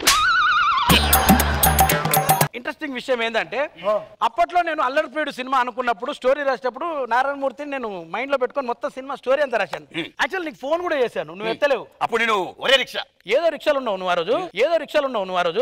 ఇంట్రెస్టింగ్ విషయం ఏంటంటే అప్పట్లో నేను అల్లరిపేడు సినిమా అనుకున్నప్పుడు స్టోరీ రాసేటప్పుడు నారాయణమూర్తిని నేను మైండ్ లో పెట్టుకొని మొత్తం సినిమా స్టోరీ అంతా రాశాను యాక్చువల్ నీకు ఫోన్ కూడా చేశాను నువ్వు ఎత్తలేవు అప్పుడు నేను ఒరే రిక్షా ఏదో రిక్షాలు ఉన్నావు నువ్వు ఆ రోజు ఏదో రిక్షాలు ఉన్నావు నువ్వు ఆ రోజు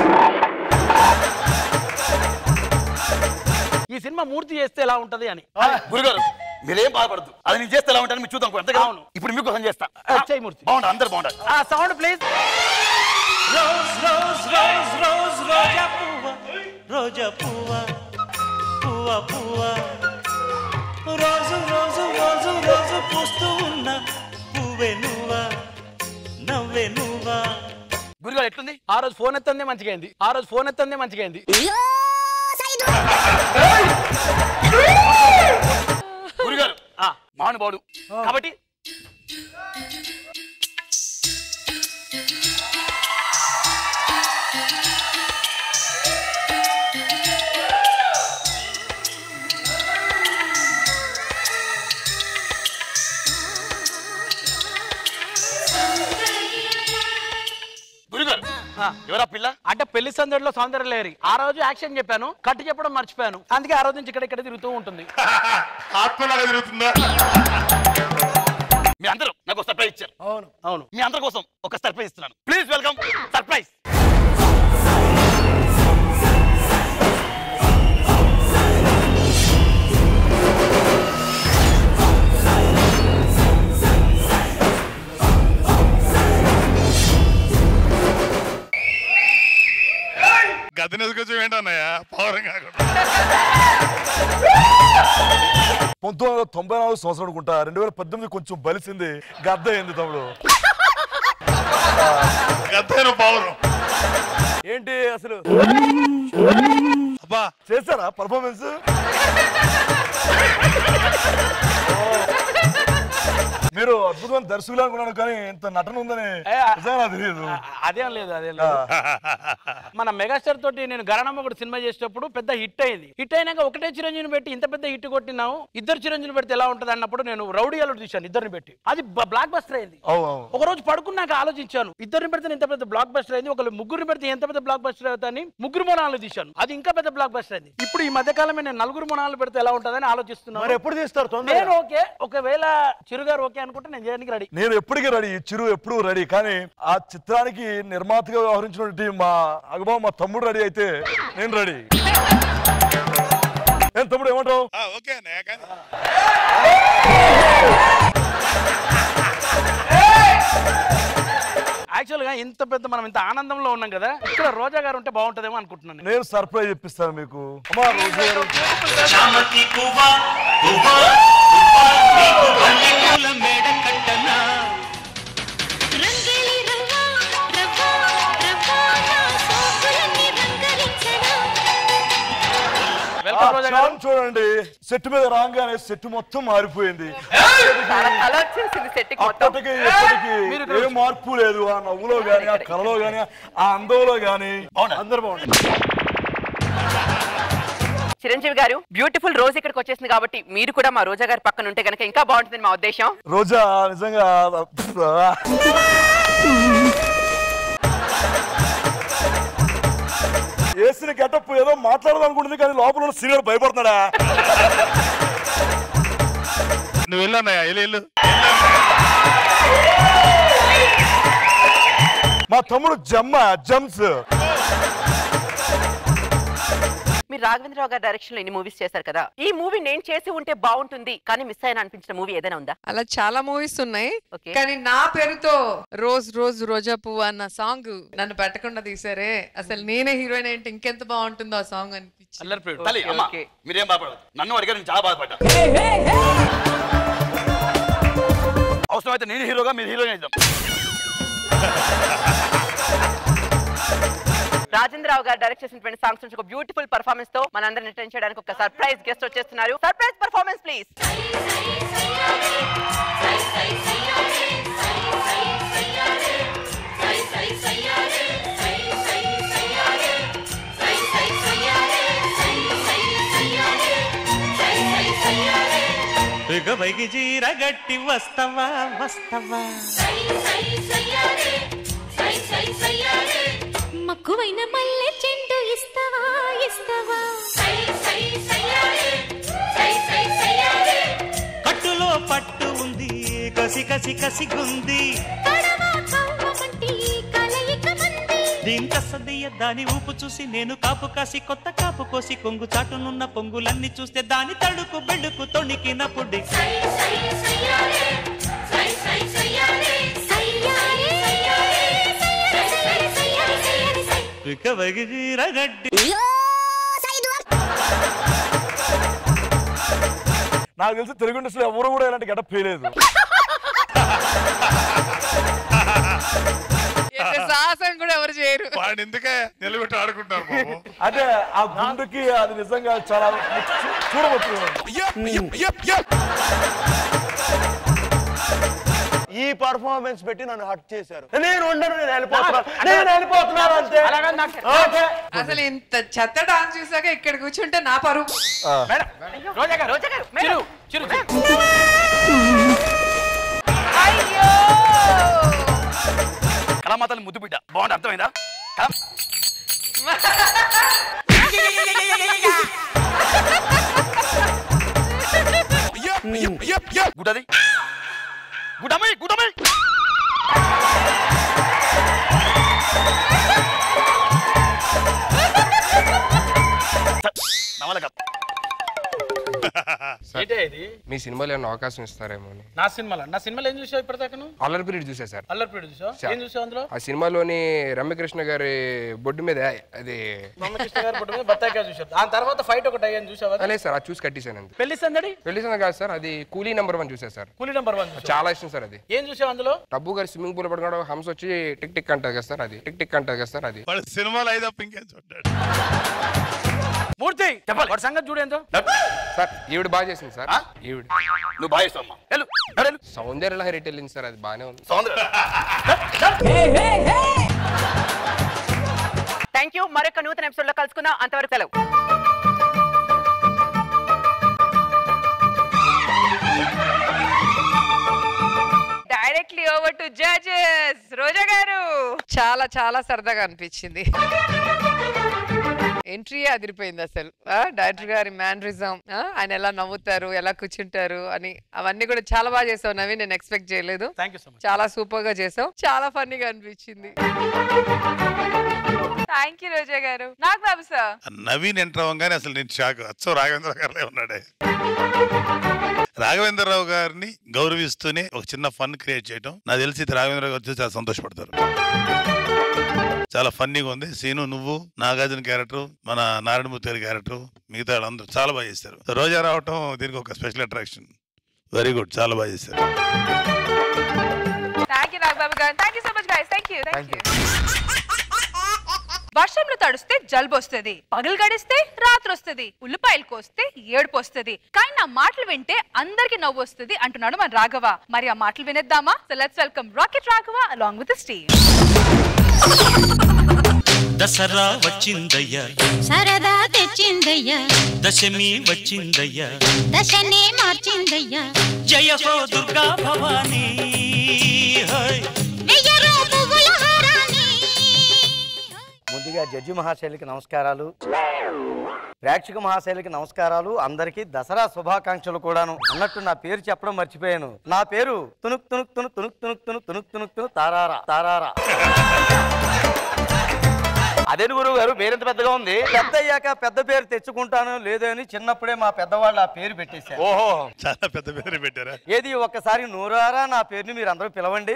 ఈ సినిమా మూర్తి చేస్తే ఎలా ఉంటది అని గురుగారు మీరేం బాధపడద్దు అది నేను చేస్తే ఎలా ఉంటాను మీరు చూద్దాం అంతే అవును ఇప్పుడు మీకోసం చేస్తా చెయ్యి మూర్తి బాగుంటుంది అందరు బాగుంటారు ఆ sound please rose rose rose rose రోజా పువ్వ రోజా పువ్వ పువ్వ పువ్వ రోజు రోజు రోజు రోజు పూస్తూ ఉన్న పువ్వే నువ్వా నవ్వే నువ్వా గురుగారు ఎట్లుంది ఆ రోజు ఫోన్ ఎత్తందే మంచిగా అయింది ఆ రోజు ఫోన్ ఎత్తందే మంచిగా అయింది గురుగారు మహానుభావుడు కాబట్టి గురుగారు ఎవరా పిల్ల అంటే పెళ్లి సందడిలో సౌందర్య లేరి ఆ రోజు యాక్షన్ చెప్పాను కట్టు చెప్పడం మర్చిపోయాను అందుకే ఆ రోజు నుంచి ఇక్కడ ఇక్కడ తిరుగుతూ ఉంటుంది ఆత్మలాగా తిరుగుతుందా మీ అందరూ నాకు ఒక సర్ప్రైజ్ ఇచ్చారు అవును అవును మీ అందరి కోసం ఒక సర్ప్రైజ్ ఇస్తున్నాను ప్లీజ్ వెల్కమ్ సర్ప్రైజ్ గద్దెని కొంచెం ఏంటన్నయ్య పౌరం కాకుండా పంతొమ్మిది వందల తొంభై నాలుగు సంవత్సరం అనుకుంటా రెండు వేల పద్దెనిమిది కొంచెం బలిసింది గద్ద అయింది తమ్ముడు గద్దెను పౌరం ఏంటి అసలు అబ్బా చేశారా పర్ఫార్మెన్స్ మీరు అద్భుతమైన దర్శకులు అనుకున్నాను కానీ ఇంత నటన ఉందని నిజంగా నాకు తెలియదు అదేం లేదు అదేం లేదు మన మెగాస్టార్ తోటి నేను గరణమ్మ కూడా సినిమా చేసేటప్పుడు పెద్ద హిట్ అయింది హిట్ అయినాక ఒకటే చిరంజీవిని పెట్టి ఇంత పెద్ద హిట్ కొట్టినావు ఇద్దరు చిరంజీవిని పెడితే ఎలా ఉంటది అన్నప్పుడు నేను రౌడీ అల్లుడు తీశాను ఇద్దరిని పెట్టి అది బ్లాక్ బస్టర్ అయింది అవు అవును ఒక రోజు పడుకున్నాక ఆలోచించాను ఇద్దరిని పెడితే ఇంత పెద్ద బ్లాక్ బస్టర్ అయింది ఒకళ్ళు ముగ్గురిని పెడితే ఎంత పెద్ద బ్లాక్ బస్టర్ అవుతాని ముగ్గురు మొనాలు తీశాను అది ఇంకా పెద్ద బ్లాక్ బస్టర్ అయింది ఇప్పుడు ఈ మధ్య కాలమే నేను నలుగురు మొనాలు పెడితే ఎలా ఉంటుందని ఆలోచిస్తున్నాను మరి ఎప్పుడు తీస్తారు తొందరగా? నేను ఓకే ఒకవేళ చిరుగారు ఓకే అనుకుంటే నేను చేయడానికి రెడీ నేను ఎప్పటికీ రెడీ చిరు ఎప్పుడు రెడీ కానీ ఆ చిత్రానికి నిర్మాతగా వ్యవహరించినటువంటి మా అగబాబు మా తమ్ముడు రెడీ అయితే నేను రెడీ ఏం తమ్ముడు ఏమంటావు ఓకే అన్నయ్య కానీ యాక్చువల్ గా ఇంత పెద్ద మనం ఇంత ఆనందంలో ఉన్నాం కదా ఇక్కడ రోజా గారు ఉంటే బాగుంటదేమో అనుకుంటున్నాను నేను. నేను సర్ప్రైజ్ ఇప్పిస్తాను మీకు అమ్మా రోజు గారు చామతి పువ్వా పువ్వా పువ్వా నీకు బంతి పూల మేడ కట్టనా ఆ క్షణం చూడండి సెట్ మీద రాగానే సెట్ మొత్తం మారిపోయింది కలర్ చేసింది సెట్ అప్పటికి ఎప్పటికి ఏ మార్పు లేదు ఆ నవ్వులో గాని ఆ కళలో గాని ఆ అందంలో గాని అందరు బాగుంటారు చిరంజీవి గారు బ్యూటిఫుల్ రోజు ఇక్కడికి వచ్చేసింది కాబట్టి మీరు కూడా మా రోజా గారి పక్కన ఉంటే కనుక ఇంకా బాగుంటుంది మా ఉద్దేశం రోజా నిజంగా వేసిన గెటప్ ఏదో మాట్లాడదాం అనుకుంటుంది కానీ లోపల ఉన్న సీనియర్ భయపడుతున్నాడా నువ్వు వెళ్ళన్నయ్యా వెళ్ళు వెళ్ళు మా తమ్ముడు జమ్మ జమ్స్ మీరు రాఘవేంద్రరావు గారి డైరెక్షన్ లో ఇన్ని మూవీస్ చేశారు కదా ఈ మూవీ నేను చేసి ఉంటే బాగుంటుంది కానీ మిస్ అయిన అనిపించిన మూవీ ఏదైనా ఉందా అలా చాలా మూవీస్ ఉన్నాయి Okay. కానీ నా పేరుతో రోజ్ రోజ్ రోజా పువ్వు అన్న సాంగ్ నన్ను పెట్టకుండా తీసారే అసలు నేనే హీరోయిన్ ఏంటి ఇంకెంత బాగుంటుందో ఆ సాంగ్ అనిపించి తల్లి అమ్మ మీరేం బాధపడదు నన్ను అడిగారు నేను చాలా బాధపడ్డా అవసరమైతే నేను హీరోగా మీరు హీరోయిన్ ఇద్దాం రాజేంద్రరావు గారు డైరెక్ట్ చేసినటువంటి సాంగ్స్ నుంచి ఒక బ్యూటిఫుల్ పర్ఫార్మెన్స్ తో మనందరిని ఎంటర్టైన్ చేయడానికి ఒక సర్ప్రైజ్ గెస్ట్ వచ్చేస్తున్నారు సర్ప్రైజ్ పర్ఫార్మెన్స్ ప్లీజ్ ఇక వైగి జీరగట్టి వస్తవా వస్తవా మక్కువైన మల్లె చెండు ఇస్తవా ఇస్తవా కట్టులో పట్టు ఉంది కసి కసి కసి గుంది దీని కసదయ్య దాని ఊపు చూసి నేను కాపు కాసి కొత్త కాపు కోసి కొంగు చాటునున్న పొంగులన్నీ చూస్తే దాని తడుకు బెడుకు తొణికిన పుడి ఇక వైగి జీరగట్టి నాకు తెలిసి తెలుగు ఇండస్ట్రీలో ఎవరు కూడా ఇలాంటి గెటప్ వేయలేదు ఎంత సాహసం కూడా ఎవరు చేయరు వాడిని ఎందుకే నిలబెట్టి ఆడుకుంటారు బాబు అంటే ఆ గుండుకి అది నిజంగా చాలా చూడవచ్చు ఈ పర్ఫార్మెన్స్ పెట్టి నన్ను హట్ చేశారు నేను ఉండను నేను వెళ్ళిపోతున్నాను నేను వెళ్ళిపోతున్నాను అంతే ఓకే. అసలు ఇంత చెత్త డాన్స్ చూసాక ఇక్కడ కూర్చుంటే నా పరువు రోజా గారు రోజా గారు మేడం. కళామాతలు ముద్దు బిడ్డ బాగుంది అర్థమైందా కళా- గుడ్డది గుడ్డమ్మాయి గుడ్డమ్మాయి నవలక ఏంటే ఇది మీ సినిమాలో ఏమైనా అవకాశం ఇస్తారేమో అని నా సినిమాలో నా సినిమాలో ఏం చూసావు ఇప్పటిదాకా నువ్వు అల్లరి పీరియడ్ చూసా సార్ అల్లరి పీరియడ్ చూసావు ఏం చూసావు అందులో ఆ సినిమాలోని రమ్యకృష్ణ గారి బొడ్డు మీద అది రామకృష్ణ గారి పుట్టు మీద బత్తాయికాయ చూసావు దాని తర్వాత ఫైట్ ఒకటి అయ్యాను చూసావా లేదు సార్ అది చూసి కట్టేశాను అంతే పెళ్లి సందడి పెళ్లి సందడి కాదు సార్ అది కూలీ నెంబర్ వన్ చూసా సార్ కూలీ నెంబర్ వన్ చాలా ఇష్టం సార్ అది ఏం చూసావు అందులో డబ్బు గారి స్విమ్మింగ్ పూల్ పడుకున్నాడు హంస వచ్చి టిక్ టిక్ అంటది కదా సార్ అది టిక్ టిక్ అంటది కదా సార్ అది వాడు సినిమాలు ఐదో ఇంకేం చూడ్డాడు మూర్తి చెప్పాలి వాడి సంగతి చూడేందో సార్ ఈవిడ బాగా చేసింది సార్ ఈవిడ నువ్వు బాగా చేస్తావమ్మా వెళ్ళు సౌందర్య లహరి వెళ్ళింది సార్ అది బాగానే ఉంది థ్యాంక్ యూ మరొక నూతన ఎపిసోడ్ లో కలుసుకుందాం అంతవరకు సెలవు directly over to judges Roja గారు చాలా చాలా సరదాగా అనిపించింది ఎంట్రీ అదిరిపోయింది అసలు ఆ, డైరెక్టర్ గారి మ్యానరిజం ఆయన ఎలా నవ్వుతారు ఎలా కూర్చుంటారు అని అవన్నీ కూడా చాలా బాగా చేసావు నవీన్ నేను ఎక్స్పెక్ట్ చేయలేదు థ్యాంక్ యూ సో మచ్ చాలా సూపర్ గా చేసావు చాలా ఫన్నీగా అనిపించింది థ్యాంక్ యూ రోజా గారు నాకు బాబు సార్ నవీన్ ఎంటర్ అవ్వగానే అసలు నేను షాక్ అచ్చో రాఘవేంద్ర గారిలే ఉన్నాడే రాఘవేంద్రరావు గారిని గౌరవిస్తూనే ఒక చిన్న ఫన్ క్రియేట్ చేయడం నాకు తెలిసి ఇది రాఘవేంద్ర గారు చూసి చాలా సంతోషపడతారు చాలా ఫన్నీగా ఉంది సీను నువ్వు నాగార్జున క్యారెక్టర్ మన నారాయణమూర్తి గారి క్యారెక్టర్ మిగతా వాళ్ళందరూ చాలా బాగా చేశారు రోజా రావటం దీనికి ఒక స్పెషల్ అట్రాక్షన్ వెరీ గుడ్ చాలా బాగా చేశారు థ్యాంక్ యూ నాగబాబు గారు thank you so much guys thank you thank you వర్షంలో తడిస్తే జలుబు వస్తుంది పగలు గడిస్తే రాత్రి వస్తుంది ఉల్లిపాయలు కోస్తే ఏడుపు వస్తుంది కానీ నా మాటలు వింటే అందరికి నవ్వు వస్తుంది అంటున్నాడు మన రాఘవ మరి ఆ మాటలు వినేద్దామా so let's welcome rocket Raghava along with స్టీవ్ దసరా వచ్చిందయ్యా సరదా తెచ్చిందయ్యా దశమి వచ్చిందయ్యా దశనే మార్చిందయ్యా జయ హో దుర్గా భవానీ హై వెయ్యరో పువ్వుల హారాన్ని ముందుగా జడ్జి మహాశైలికి నమస్కారాలు ప్రేక్షక మహాశైలికి నమస్కారాలు అందరికీ దసరా శుభాకాంక్షలు కూడాను అన్నట్టు నా పేరు చెప్పడం మర్చిపోయాను నా పేరు తునుక్ తునుక్ తును తునుక్ తునుక్ తును తునుక్ తునుక్ తును తారారా తారారా అదే గురువు గారు పేరెంత పెద్దగా ఉంది పెద్ద అయ్యాక పెద్ద పేరు తెచ్చుకుంటాను లేదో అని చిన్నప్పుడే మా పెద్దవాళ్ళు ఆ పేరు పెట్టేశారు ఓహో చాలా పెద్ద పేరు పెట్టారా ఏది ఒక్కసారి నూరారా నా పేరుని మీరు అందరూ పిలవండి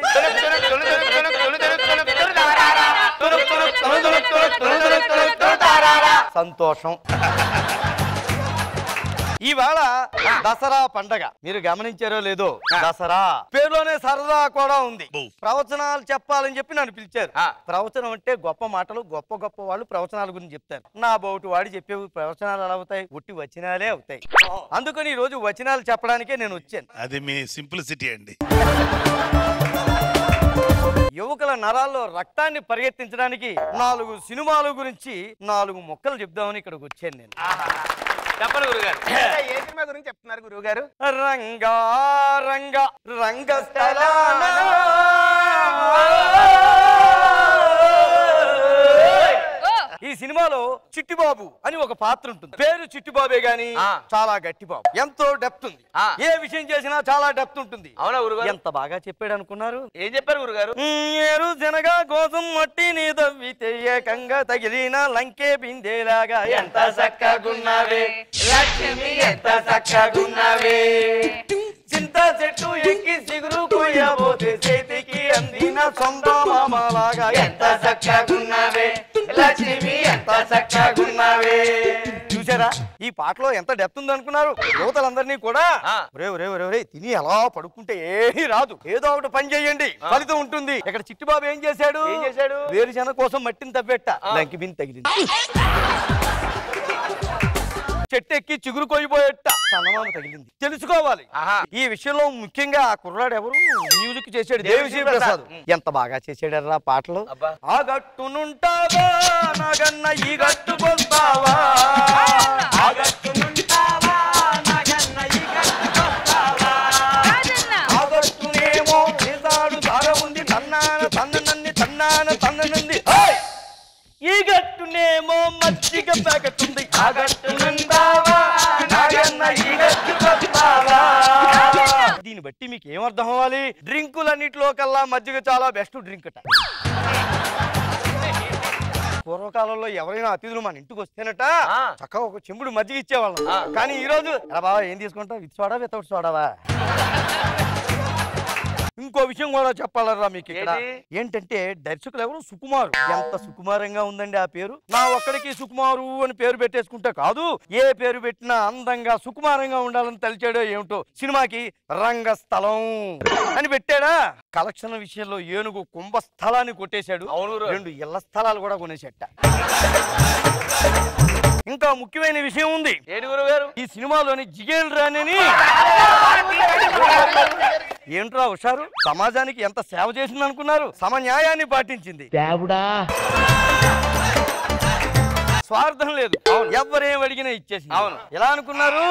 సంతోషం ఈవేళ దసరా పండగ మీరు గమనించారో లేదో దసరా పేరులోనే సరదా కూడా ఉంది ప్రవచనాలు చెప్పాలని చెప్పి నన్ను పిలిచారు ప్రవచనం అంటే గొప్ప మాటలు గొప్ప గొప్ప వాళ్ళు ప్రవచనాల గురించి చెప్తారు నా బోటు వాడి చెప్పే ప్రవచనాలు ఎలా అవుతాయి ఉట్టి వచనాలే అవుతాయి అందుకని ఈ రోజు వచనాలు చెప్పడానికే నేను వచ్చాను అది మీ సింప్లిసిటీ అండి యువకుల నరాల్లో రక్తాన్ని పరిగెత్తించడానికి నాలుగు సినిమాల గురించి నాలుగు మొక్కలు చెప్దామని ఇక్కడికి వచ్చాను నేను చెప్పండి గురుగారు ఏ సినిమా గురించి చెప్తున్నారు గురువు గారు రంగా రంగ రంగస్థలాన ఈ సినిమాలో చిట్టిబాబు అని ఒక పాత్ర ఉంటుంది పేరు చిట్టిబాబే గాని చాలా గట్టి బాబు ఎంతో డెప్త్ ఉంది ఏ విషయం చేసినా చాలా డెప్త్ ఉంటుంది అవునా గురుగారు ఎంత బాగా చెప్పాడు అనుకున్నారు ఏం చెప్పారు గురుగారు ఏరు జనగా కోసం మట్టి నీ దవ్వితే ఏకంగా తగిలిన లంకే బిందేలాగా ఎంత చక్కగున్నావే లక్ష్మి ఎంత చక్కగున్నావే చింత చెట్టు ఎక్కి సిగురు కొయ్యబోతే చేతికి అందిన సొంత మామలాగా ఎంత చక్కగున్నావే లక్ష్మి ఎంత చక్కగున్నావే చూసారా ఈ పాటలో ఎంత డెప్త్ ఉంది అనుకున్నారు యువతలందరినీ కూడా ఒరే ఒరే ఒరే ఒరే తిని అలా పడుకుంటే ఏమీ రాదు ఏదో ఒకటి పని చేయండి ఫలితం ఉంటుంది ఇక్కడ చిట్టిబాబు ఏం చేశాడు ఏం చేశాడు? వేరుశనగ కోసం మట్టిని తవ్వెట్ట లంకి బిన్ తగిలింది చెట్టు ఎక్కి చిగురు కొయ్యిపోయేట చందమామ తగిలింది తెలుసుకోవాలి ఈ విషయంలో ముఖ్యంగా ఆ కుర్రాడు ఎవరు మ్యూజిక్ చేసాడు దేవిశ్రీ ప్రసాద్ ఎంత బాగా చేసాడు ఆ పాటలు ఆ గట్టునుంటావా నాగన్న ఈ గట్టుకొస్తావా ఆ గట్టునుంటావా నాగన్న ఈ గట్టుకొస్తావా ఆ గట్టునేమో చేసాడు సాగ ఉంది తన్నాన తన్ననంది తన్నాన తన్ననంది ఓయ్! ఈ గట్టునేమో మచ్చిక ప్యాకెట్ ఉంది ఆ గట్టునుంటావా నాగన్న ఈ గట్టుకొస్తావా దీన్ని బట్టి మీకు ఏమర్థం అవ్వాలి డ్రింకులన్నిటిలో కల్లా మజ్జిగ చాలా బెస్ట్ డ్రింక్ అట పూర్వకాలంలో ఎవరైనా అతిథులు మన ఇంటికి వస్తేనట చక్కగా ఒక చెంబుడు మజ్జిగ ఇచ్చేవాళ్ళం కానీ ఈ రోజు "రా బావా ఏం తీసుకుంటావు విత్ సోడా వితౌట్ సోడావా ఇంకో విషయం కూడా చెప్పాలరా మీకు ఇక్కడ ఏంటంటే దర్శకులు ఎవరు సుకుమారు ఎంత సుకుమారంగా ఉందండి ఆ పేరు నా ఒక్కడికి సుకుమారు అని పేరు పెట్టేసుకుంటే కాదు ఏ పేరు పెట్టినా అందంగా సుకుమారంగా ఉండాలని తలిచాడో ఏమిటో సినిమాకి రంగస్థలం అని పెట్టాడా కలెక్షన్ విషయంలో ఏనుగు కుంభస్థలాన్ని కొట్టేశాడు రెండు ఇళ్ల స్థలాలు కూడా కొనేసేట ఇంకా ముఖ్యమైన విషయం ఉంది ఏడు గురుగారు ఈ సినిమాలోని జిగేల్ రాణిని ఏంట్రా హుషారు సమాజానికి ఎంత సేవ చేసింది అనుకున్నారు సమన్యాయాన్ని పాటించింది దేవుడా స్వార్థం లేదు ఎవరేం అడిగినా ఇచ్చేసింది అవును ఎలా అనుకున్నారు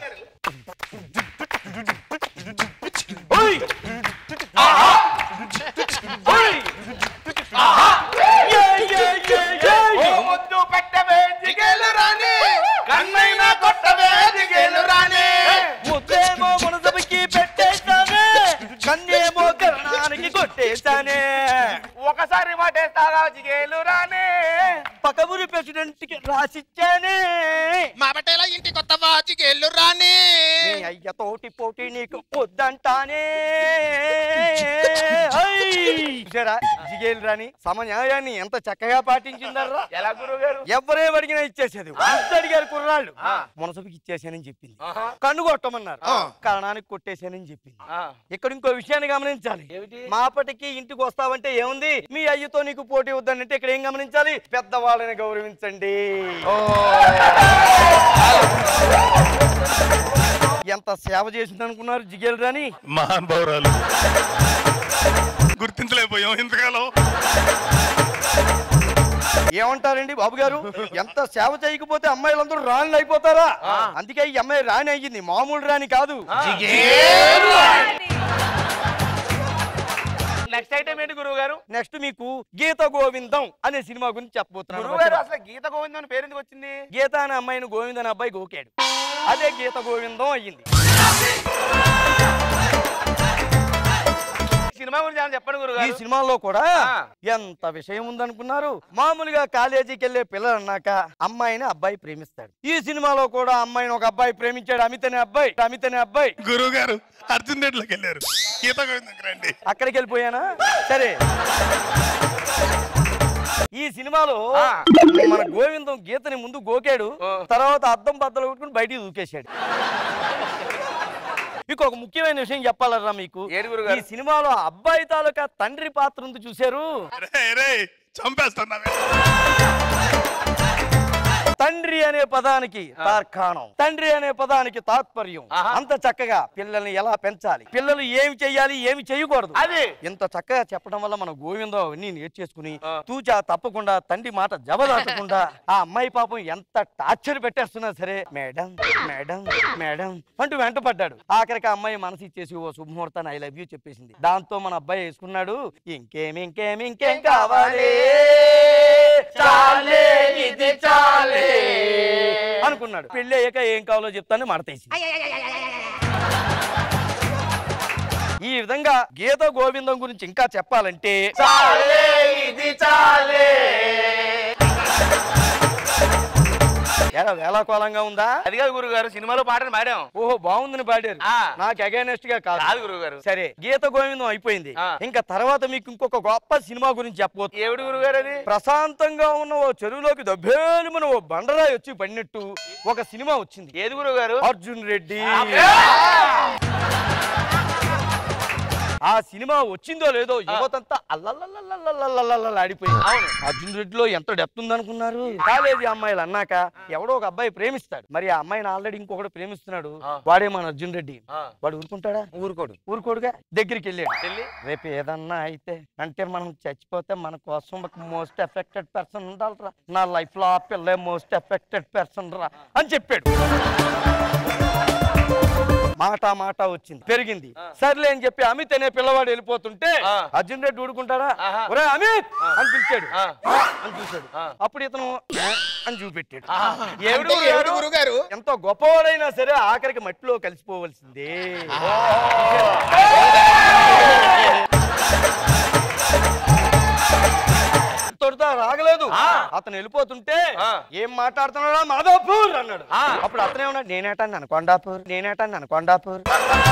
ఓయ్! ఆహా! ఓయ్! ఆహా! ఏ, ఏ, ఏ, ఏ! ఓ ముద్దు పెట్టవే జిగేలు రాణి కన్నైనా కొట్టవే జిగేలు రాణి ముద్దేమో మునసబికి పెట్టేశానే కన్నేమో కరణానికి కొట్టేశానే ఒకసారి మాటేస్తాగా జిగేలు రాణి పక్క ఊరి ప్రెసిడెంట్ కి రాసిచ్చానే మా బట్టేల ఇంటి కొత్త జిగేలు రాణి నీ అయ్యతోటి పోటీ నీకు వద్దంటానే చూసారా జిగేలు రాని సమన్యాయాన్ని ఎంత చక్కగా పాటించిందర్రా ఎలా గురుగారు ఎవరేం అడిగినా ఇచ్చేసేది అంత అడిగారు కుర్రాళ్ళు మునసబుకి ఇచ్చేసానని చెప్పింది కన్ను కొట్టమన్నారు కారణానికి కొట్టేసానని చెప్పింది ఇక్కడ ఇంకో విషయాన్ని గమనించాలి మాపటికి ఇంటికి వస్తావంటే ఏముంది మీ అయ్యతో నీకు పోటీ వద్దనంటే ఇక్కడ ఏం గమనించాలి పెద్దవాళ్ళని గౌరవించండి ఎంత సేవ చేసింది అనుకున్నారు జిగేల్ రాని మహానుభావురాలు గుర్తించలేకపోయాం ఇంతకాలం ఏమంటారండి బాబు గారు ఎంత సేవ చేయకపోతే అమ్మాయిలందరూ రాణి అయిపోతారా అందుకే ఈ అమ్మాయి రాణి అయ్యింది మామూలు రాణి కాదు నెక్స్ట్ ఐటమ్ ఏంటి గురువు గారు నెక్స్ట్ మీకు గీత గోవిందం అనే సినిమా గురించి గురువు గారు చెప్పబోతున్నాను అసలు గీత గోవిందం అని పేరు ఎందుకు వచ్చింది గీత అనే అమ్మాయిని గోవింద్ అనే అబ్బాయి గోకాడు అదే గీత గోవిందం అయ్యింది సినిమా గురించి ఏమైనా చెప్పండి గురువు ఈ గారు సినిమాలో కూడా ఎంత విషయం ఉందనుకున్నారు మామూలుగా కాలేజీకి వెళ్లే పిల్లలు అన్నాక అమ్మాయిని అబ్బాయి ప్రేమిస్తాడు ఈ సినిమాలో కూడా అమ్మాయిని ఒక అబ్బాయి ప్రేమించాడు అమిత్ అనే అబ్బాయి అమిత్ అనే అబ్బాయి గురువు గారు అర్జున్ రెడ్డిలోకి వెళ్ళారు గీత గోవిందంకి రండి అక్కడికి వెళ్ళిపోయానా సరే ఈ సినిమాలో మన గోవిందం గీతని ముందు గోకాడు తర్వాత అద్దం బద్దలు కొట్టుకుని బయటికి దూకేశాడు ఇంకొక ముఖ్యమైన విషయం చెప్పాలరా మీకు ఈ సినిమాలో అబ్బాయి తాలూకా తండ్రి పాత్ర ఉంది చూశారు చంపేస్తున్నావే తండ్రి అనే పదానికి తార్కాణం తండ్రి అనే పదానికి తాత్పర్యం అంత చక్కగా పిల్లల్ని ఎలా పెంచాలి పిల్లలు ఏమి చెయ్యాలి ఏమి చేయకూడదు అది ఇంత చక్కగా చెప్పడం వల్ల మన గోవిందం అవన్నీ నేర్చేసుకుని తూచా తప్పకుండా తండ్రి మాట జబదాటకుండా ఆ అమ్మాయి పాపం ఎంత టార్చర్ పెట్టేస్తున్నా సరే మేడం మేడం మేడం అంటూ వెంట పడ్డాడు ఆఖరికి ఆ అమ్మాయి మనసు ఇచ్చేసి ఓ శుభముహూర్తాన్ని ఐ లవ్ యూ చెప్పేసింది దాంతో మన అబ్బాయి వేసుకున్నాడు ఇంకేం ఇంకేం ఇంకేం కావాలి చాలే ఇది చాలే అనుకున్నాడు పెళ్ళి అయ్యాక ఏం కావాలో చెప్తాను మడతేసి ఈ విధంగా గీత గోవిందం గురించి ఇంకా చెప్పాలంటే చాలే ఇది చాలే ఎలా వేళాకోళంగా ఉందా అది కాదు గురువు గారు సినిమాలో పాటను పాడాం ఓహో బాగుందని పాడారు నాకు అగైనెస్ట్ గా కాదు కాదు గురువు గారు సరే గీత గోవిందం అయిపోయింది ఇంకా తర్వాత మీకు ఇంకొక గొప్ప సినిమా గురించి చెప్పవచ్చు ఏమిటి గురువు గారు అది ప్రశాంతంగా ఉన్న ఓ చెరువులోకి దబ్బేలుమని ఓ బండరాయి వచ్చి పడినట్టు ఒక సినిమా వచ్చింది ఏది గురువు గారు అర్జున్ రెడ్డి ఆ సినిమా వచ్చిందో లేదో యువతంతా అల్లల్లల్లల్లల్లల్లల్ల ఆడిపోయింది అవును అర్జున్ రెడ్డిలో ఎంత డెప్త్ ఉందనుకున్నారు కాలేజీ అమ్మాయిలు అన్నాక ఎవడో ఒక అబ్బాయి ప్రేమిస్తాడు మరి ఆ అమ్మాయిని ఆల్రెడీ ఇంకొకటి ప్రేమిస్తున్నాడు వాడే మన అర్జున్ రెడ్డి వాడు ఊరుకుంటాడా ఊరుకోడు ఊరుకోడుగా దగ్గరికి వెళ్ళాడు రేపు ఏదన్నా అయితే అంటే మనం చచ్చిపోతే మన కోసం ఒక మోస్ట్ ఎఫెక్టెడ్ పర్సన్ ఉండాలిరా నా లైఫ్ లో ఆ పిల్లే మోస్ట్ ఎఫెక్టెడ్ పర్సన్ రా అని చెప్పాడు మాట మాట వచ్చింది పెరిగింది సర్లే అని చెప్పి అమిత్ అనే పిల్లవాడు వెళ్ళిపోతుంటే అర్జున్ రెడ్డి ఊడుకుంటాడా ఒరే అమిత్ అని పిలిచాడు "ఆ" అని చూశాడు అప్పుడు ఇతను "ఆ" అని చూపెట్టాడు ఏమిటి గురువు గారు? ఎంతో గొప్పవాడైనా సరే ఆఖరికి మట్టిలో కలిసిపోవలసిందే తొడతా రాగలేదు అతను వెళ్ళిపోతుంటే ఏం మాట్లాడుతున్నాడా మాధవపూర్ అన్నాడు అప్పుడు అతనే ఉన్నాడు నేనేటాన్ని అనుకొండాపూర్ నేనేటాన్ని అనుకొండాపూర్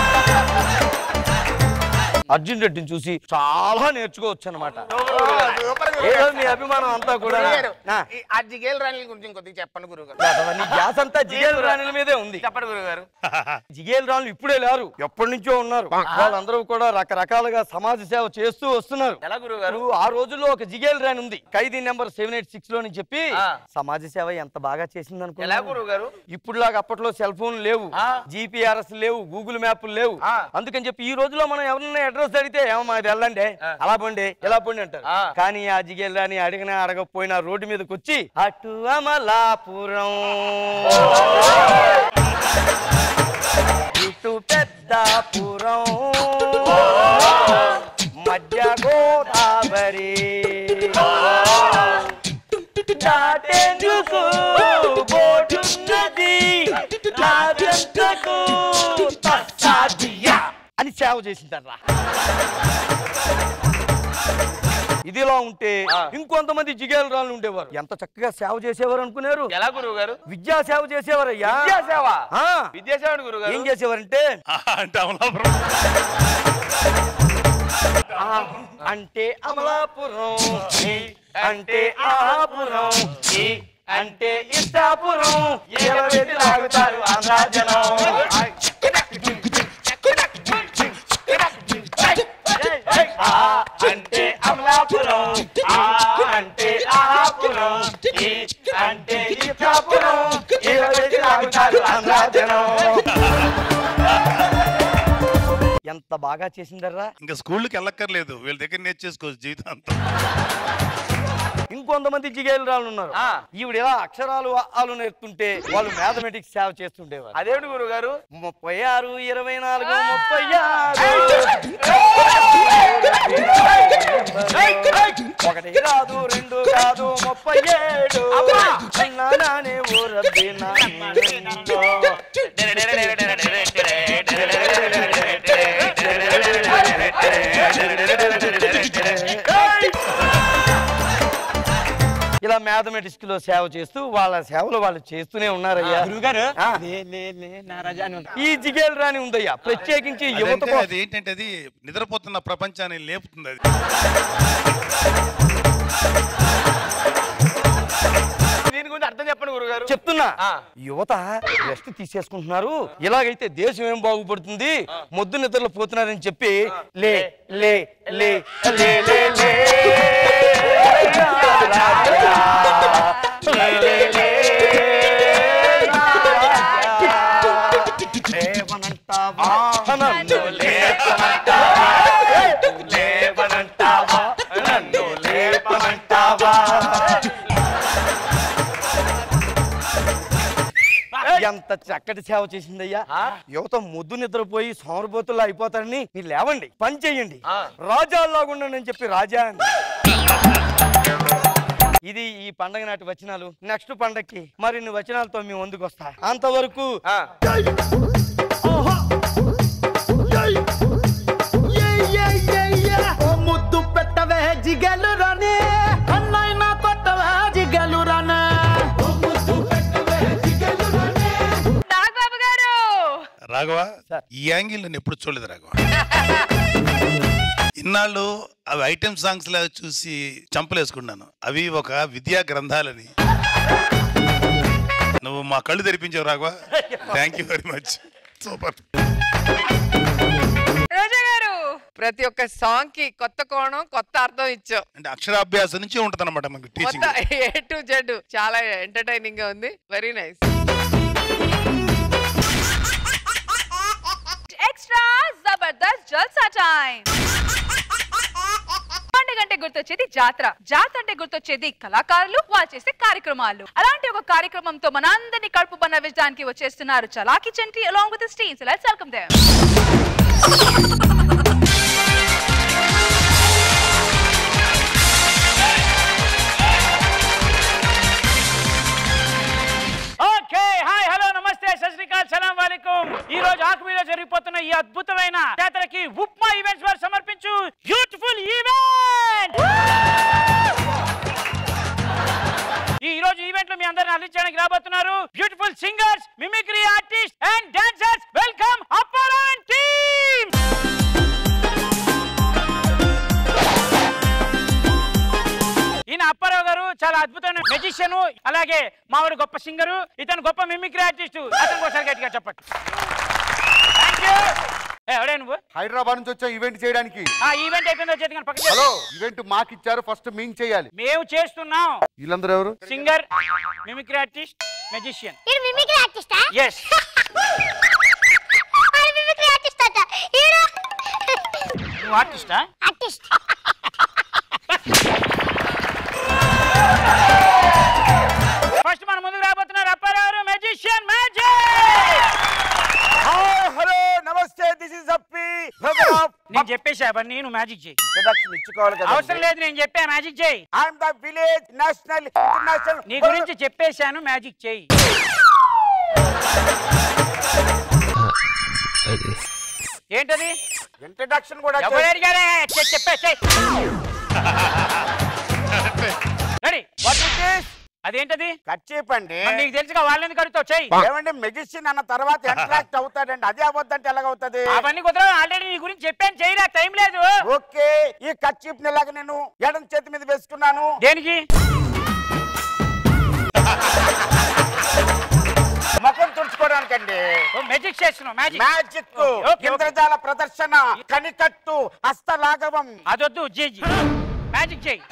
అర్జున్ రెడ్డిని చూసి చాలా నేర్చుకోవచ్చు అనమాట ఏదో మీ అభిమానం అంతా కూడా గురువు గారు, నా, ఈ ఆ జిగేల్ రాణి గురించి ఇంకొద్ది చెప్పండి గురువు గారు లేదవ్వ, నీ ధ్యాస అంతా జిగేల్ రాణుల మీదే ఉంది చెప్పండి గురువు గారు జిగేల్ రాణులు ఇప్పుడే లేరు ఎప్పటి నుంచో ఉన్నారు వాళ్ళందరూ కూడా రకరకాలుగా సమాజ సేవ చేస్తూ వస్తున్నారు ఎలా గురువు గారు ఆ రోజుల్లో ఒక జిగేల్ రాణి ఉంది Khaidi number seven eight six లో అని చెప్పి సమాజ సేవ ఎంత బాగా చేసింది ఎలా గురువు గారు ఇప్పుడులాగా అప్పట్లో సెల్ ఫోన్ లేవు జిపిఆర్ఎస్ లేవు గూగుల్ మ్యాప్ లేవు అందుకని చెప్పి ఈ రోజులో మనం ఎవరన్నా అడ్రస్ అడిగితే ఏమో మాది వెళ్ళండి అలా పోండి ఇలా పోండి అంటారు కానీ ఆ జిగేల్ రాణి అడిగినా అడగకపోయినా రోడ్డు మీదకి వచ్చి అటు అమలాపురం ఇటు పెద్దాపురం మధ్య గోదావరి దాటేందుకు బోటున్నది రాజంతకు తస్సాదియా అని సేవ చేసిందర్రా ఇదిలా ఉంటే ఇంకొంతమంది జిగేలు రాళ్ళు ఉండేవారు ఎంత చక్కగా సేవ చేసేవారు అనుకున్నారు ఎలా గురువు గారు విద్యా సేవ చేసేవారయ్యా విద్యాసేవ ఆ. విద్యాసేవ గురువు గారు ఏం చేసేవారంటే అంటే అమలాపురం ఆ, అంటే అమలాపురం ఈ అంటే ఆపురం ఈ అంటే ఇష్టాపురం ఏలవేసి లాగుతారు ఆంధ్రా జనం ఆ అంటే అమలాపురం ఆ అంటే ఆపురం ఈ అంటే ఇష్టాపురం ఏలవేసి లాగుతారు ఆంధ్రా జనం ఎంత ఎంత బాగా చేసిందర్రా ఇంకా స్కూల్కి వెళ్ళక్కర్లేదు వీళ్ళ దగ్గర నేర్చేసుకోవచ్చు జీవితాంతం ఇంకొంతమంది జిగేలు రాళ్ళు ఉన్నారు ఈవిడ ఎలా అక్షరాలు ఆలు నేర్పుతుంటే వాళ్ళు మ్యాథమెటిక్స్ సేవ చేస్తుండేవారు అదేమిటి గురువు గారు ముప్పై ఆరు ఇరవై నాలుగు ముప్పై ఆరు ఒకటి కాదు రెండు కాదు ముప్పై ఏడు నానే ఓ రబ్బీ నాన్నో. ఇలా మ్యాథమెటిక్స్ లో సేవ చేస్తూ వాళ్ళ సేవలు వాళ్ళు చేస్తూనే ఉన్నారయ్యా గురువుగారు ఆ. లే లే లే నా రాజా అని ఉంది. ఈ జిగేల్ రాని ఉందయ్యా ప్రత్యేకించి యువత అదంటే కోసం. అది ఏంటంటే అది నిద్రపోతున్న ప్రపంచాన్ని లేపుతుంది అది దీని గురించి అర్థం చెప్పండి గురుగారు చెప్తున్నా యువత రెస్ట్ తీసేసుకుంటున్నారు ఇలాగైతే దేశం ఏం బాగుపడుతుంది మొద్దు నిద్రలో పోతున్నారని చెప్పి లే లే లే లే లే లే లే, లే, లే, లేవనంటావా? నన్ను లేపనంటావా? లేవనంటావా? నన్ను లేపనంటావా? ఎంత చక్కటి సేవ చేసిందయ్యా యువత ముద్దు నిద్రపోయి సోమరబోతుల్లో అయిపోతారని మీరు లేవండి పని చెయ్యండి రాజాల్లాగా ఉండండి అని చెప్పి రాజా అని ఇది ఈ పండగ నాటి వచనాలు నెక్స్ట్ పండగకి మరిన్ని వచనాలతో మీ ముందుకు వస్తా అంతవరకు ముద్దు పెట్టవే జిగలు రానే అన్నైనా కొట్టవే జిగలు రానే నాగబాబు గారు రాఘవ ఈ యాంగిల్ నేను ఎప్పుడు చూడలేదు రాఘవ ఇన్నాళ్ళు అవి ఐటెం సాంగ్స్ లాగా చూసి చంపలేసుకున్నాను అవి ఒక విద్యా గ్రంథాలని నువ్వు మా కళ్ళు తెరిపించావు Raghava thank you very much super Roja గారు ప్రతి ఒక్క సాంగ్ కి కొత్త కోణం కొత్త అర్థం ఇచ్చావు అంటే అక్షరాభ్యాసం నుంచి ఉంటుంది అనమాట మనకి టీచింగ్ మొత్తం ఏ టు జెడ్ చాలా ఎంటర్టైనింగ్ గా ఉంది వెరీ నైస్ ఎక్స్ట్రా జబర్దస్త్ జల్సా టైం పండుగ అంటే గుర్తొచ్చేది జాతర జాతర అంటే గుర్తొచ్చేది కళాకారులు వాళ్ళు చేసే కార్యక్రమాలు అలాంటి ఒక కార్యక్రమంతో మనందరినీ కడుపు బన్నవించడానికి వచ్చేస్తున్నారు చలాకి చంటి అలాంగ్ విత్ స్టీమ్ so let's welcome them okay hi hello నమస్తే సత్ శ్రీకాల్ సలాం వాలేకుం ఈ రోజు ఆకు మీద జరిగిపోతున్న ఈ అద్భుతమైన జాతరకి ఉప్మా ఈవెంట్స్ వారు సమర్పించు బ్యూటిఫుల్ ఈవెంట్ ఈ రోజు ఈవెంట్ లో మీ అందరిని అందించడానికి రాబోతున్నారు beautiful singers mimicry artist and dancers welcome అప్పర్ టీమ్ ఈయన అప్పారావు గారు చాలా అద్భుతమైన మెజిషియన్ అలాగే మావాడు గొప్ప సింగరు ఇతను గొప్ప మిమిక్రీ ఆర్టిస్ట్ అతను ఒకసారి గట్టిగా చెప్పండి థ్యాంక్ యూ ఎవడే నువ్వు హైదరాబాద్ నుంచి వచ్చా ఈవెంట్ చేయడానికి ఆ ఈవెంట్ అయిపోయింది వచ్చేది కానీ పక్కన హలో ఈవెంట్ మాకు ఇచ్చారు ఫస్ట్ మేము చేయాలి మేము చేస్తున్నాం వీళ్ళందరూ ఎవరు సింగర్ మిమిక్రీ ఆర్టిస్ట్ మెజిషియన్ ఇది మిమిక్రీ ఆర్టిస్టా ఎస్ అది మిమిక్రీ ఆర్టిస్ట్ అట హీరో నువ్వు ఆర్టిస్టా ఆర్టిస్ట్ ఫస్ట్ మన ముందుకు రాబోతున్నారు అప్పారావు మెజిషియన్ మ్యాజిక్ హలో నమస్తే దిస్ ఇస్ అప్పి నేను చెప్పేసా అవన్నీ నువ్వు మ్యాజిక్ చేయి ఇంట్రడక్షన్ ఇచ్చుకోవాలి కదా అవసరం లేదు నేను చెప్పా మ్యాజిక్ చేయి I'm the village national international నీ గురించి చెప్పేశాను మ్యాజిక్ చేయి ఏంటది ఇంట్రడక్షన్ కూడా ఎవరు అడిగారే చె- చెప్పేసేయ్ రెడీ వాట్ ఇస్ దిస్ అదేంటది కట్ చెప్పండి మరి నీకు తెలుసుగా వాళ్ళని కడుతావు చెయ్యి ఏమండి మెజిషియన్ అన్న తర్వాత అట్రాక్ట్ అవుతాడండి అదే అవ్వద్దంటే ఎలాగవుతుంది అవన్నీ కుదరదు ఆల్రెడీ నీ గురించి చెప్పాను చేయరా టైం లేదు ఓకే ఈ కట్ చీప్ ఇలాగ నేను ఎడం చేతి మీద వేసుకున్నాను దేనికి ముఖం తుడుచుకోవడానికండి మెజిక్ చేస్తున్నావు మ్యాజిక్ మ్యాజిక్ ఇంద్రజాల ప్రదర్శన కనికట్టు హస్తలాఘవం అదొద్దు జేజీ మ్యాజిక్ చేయి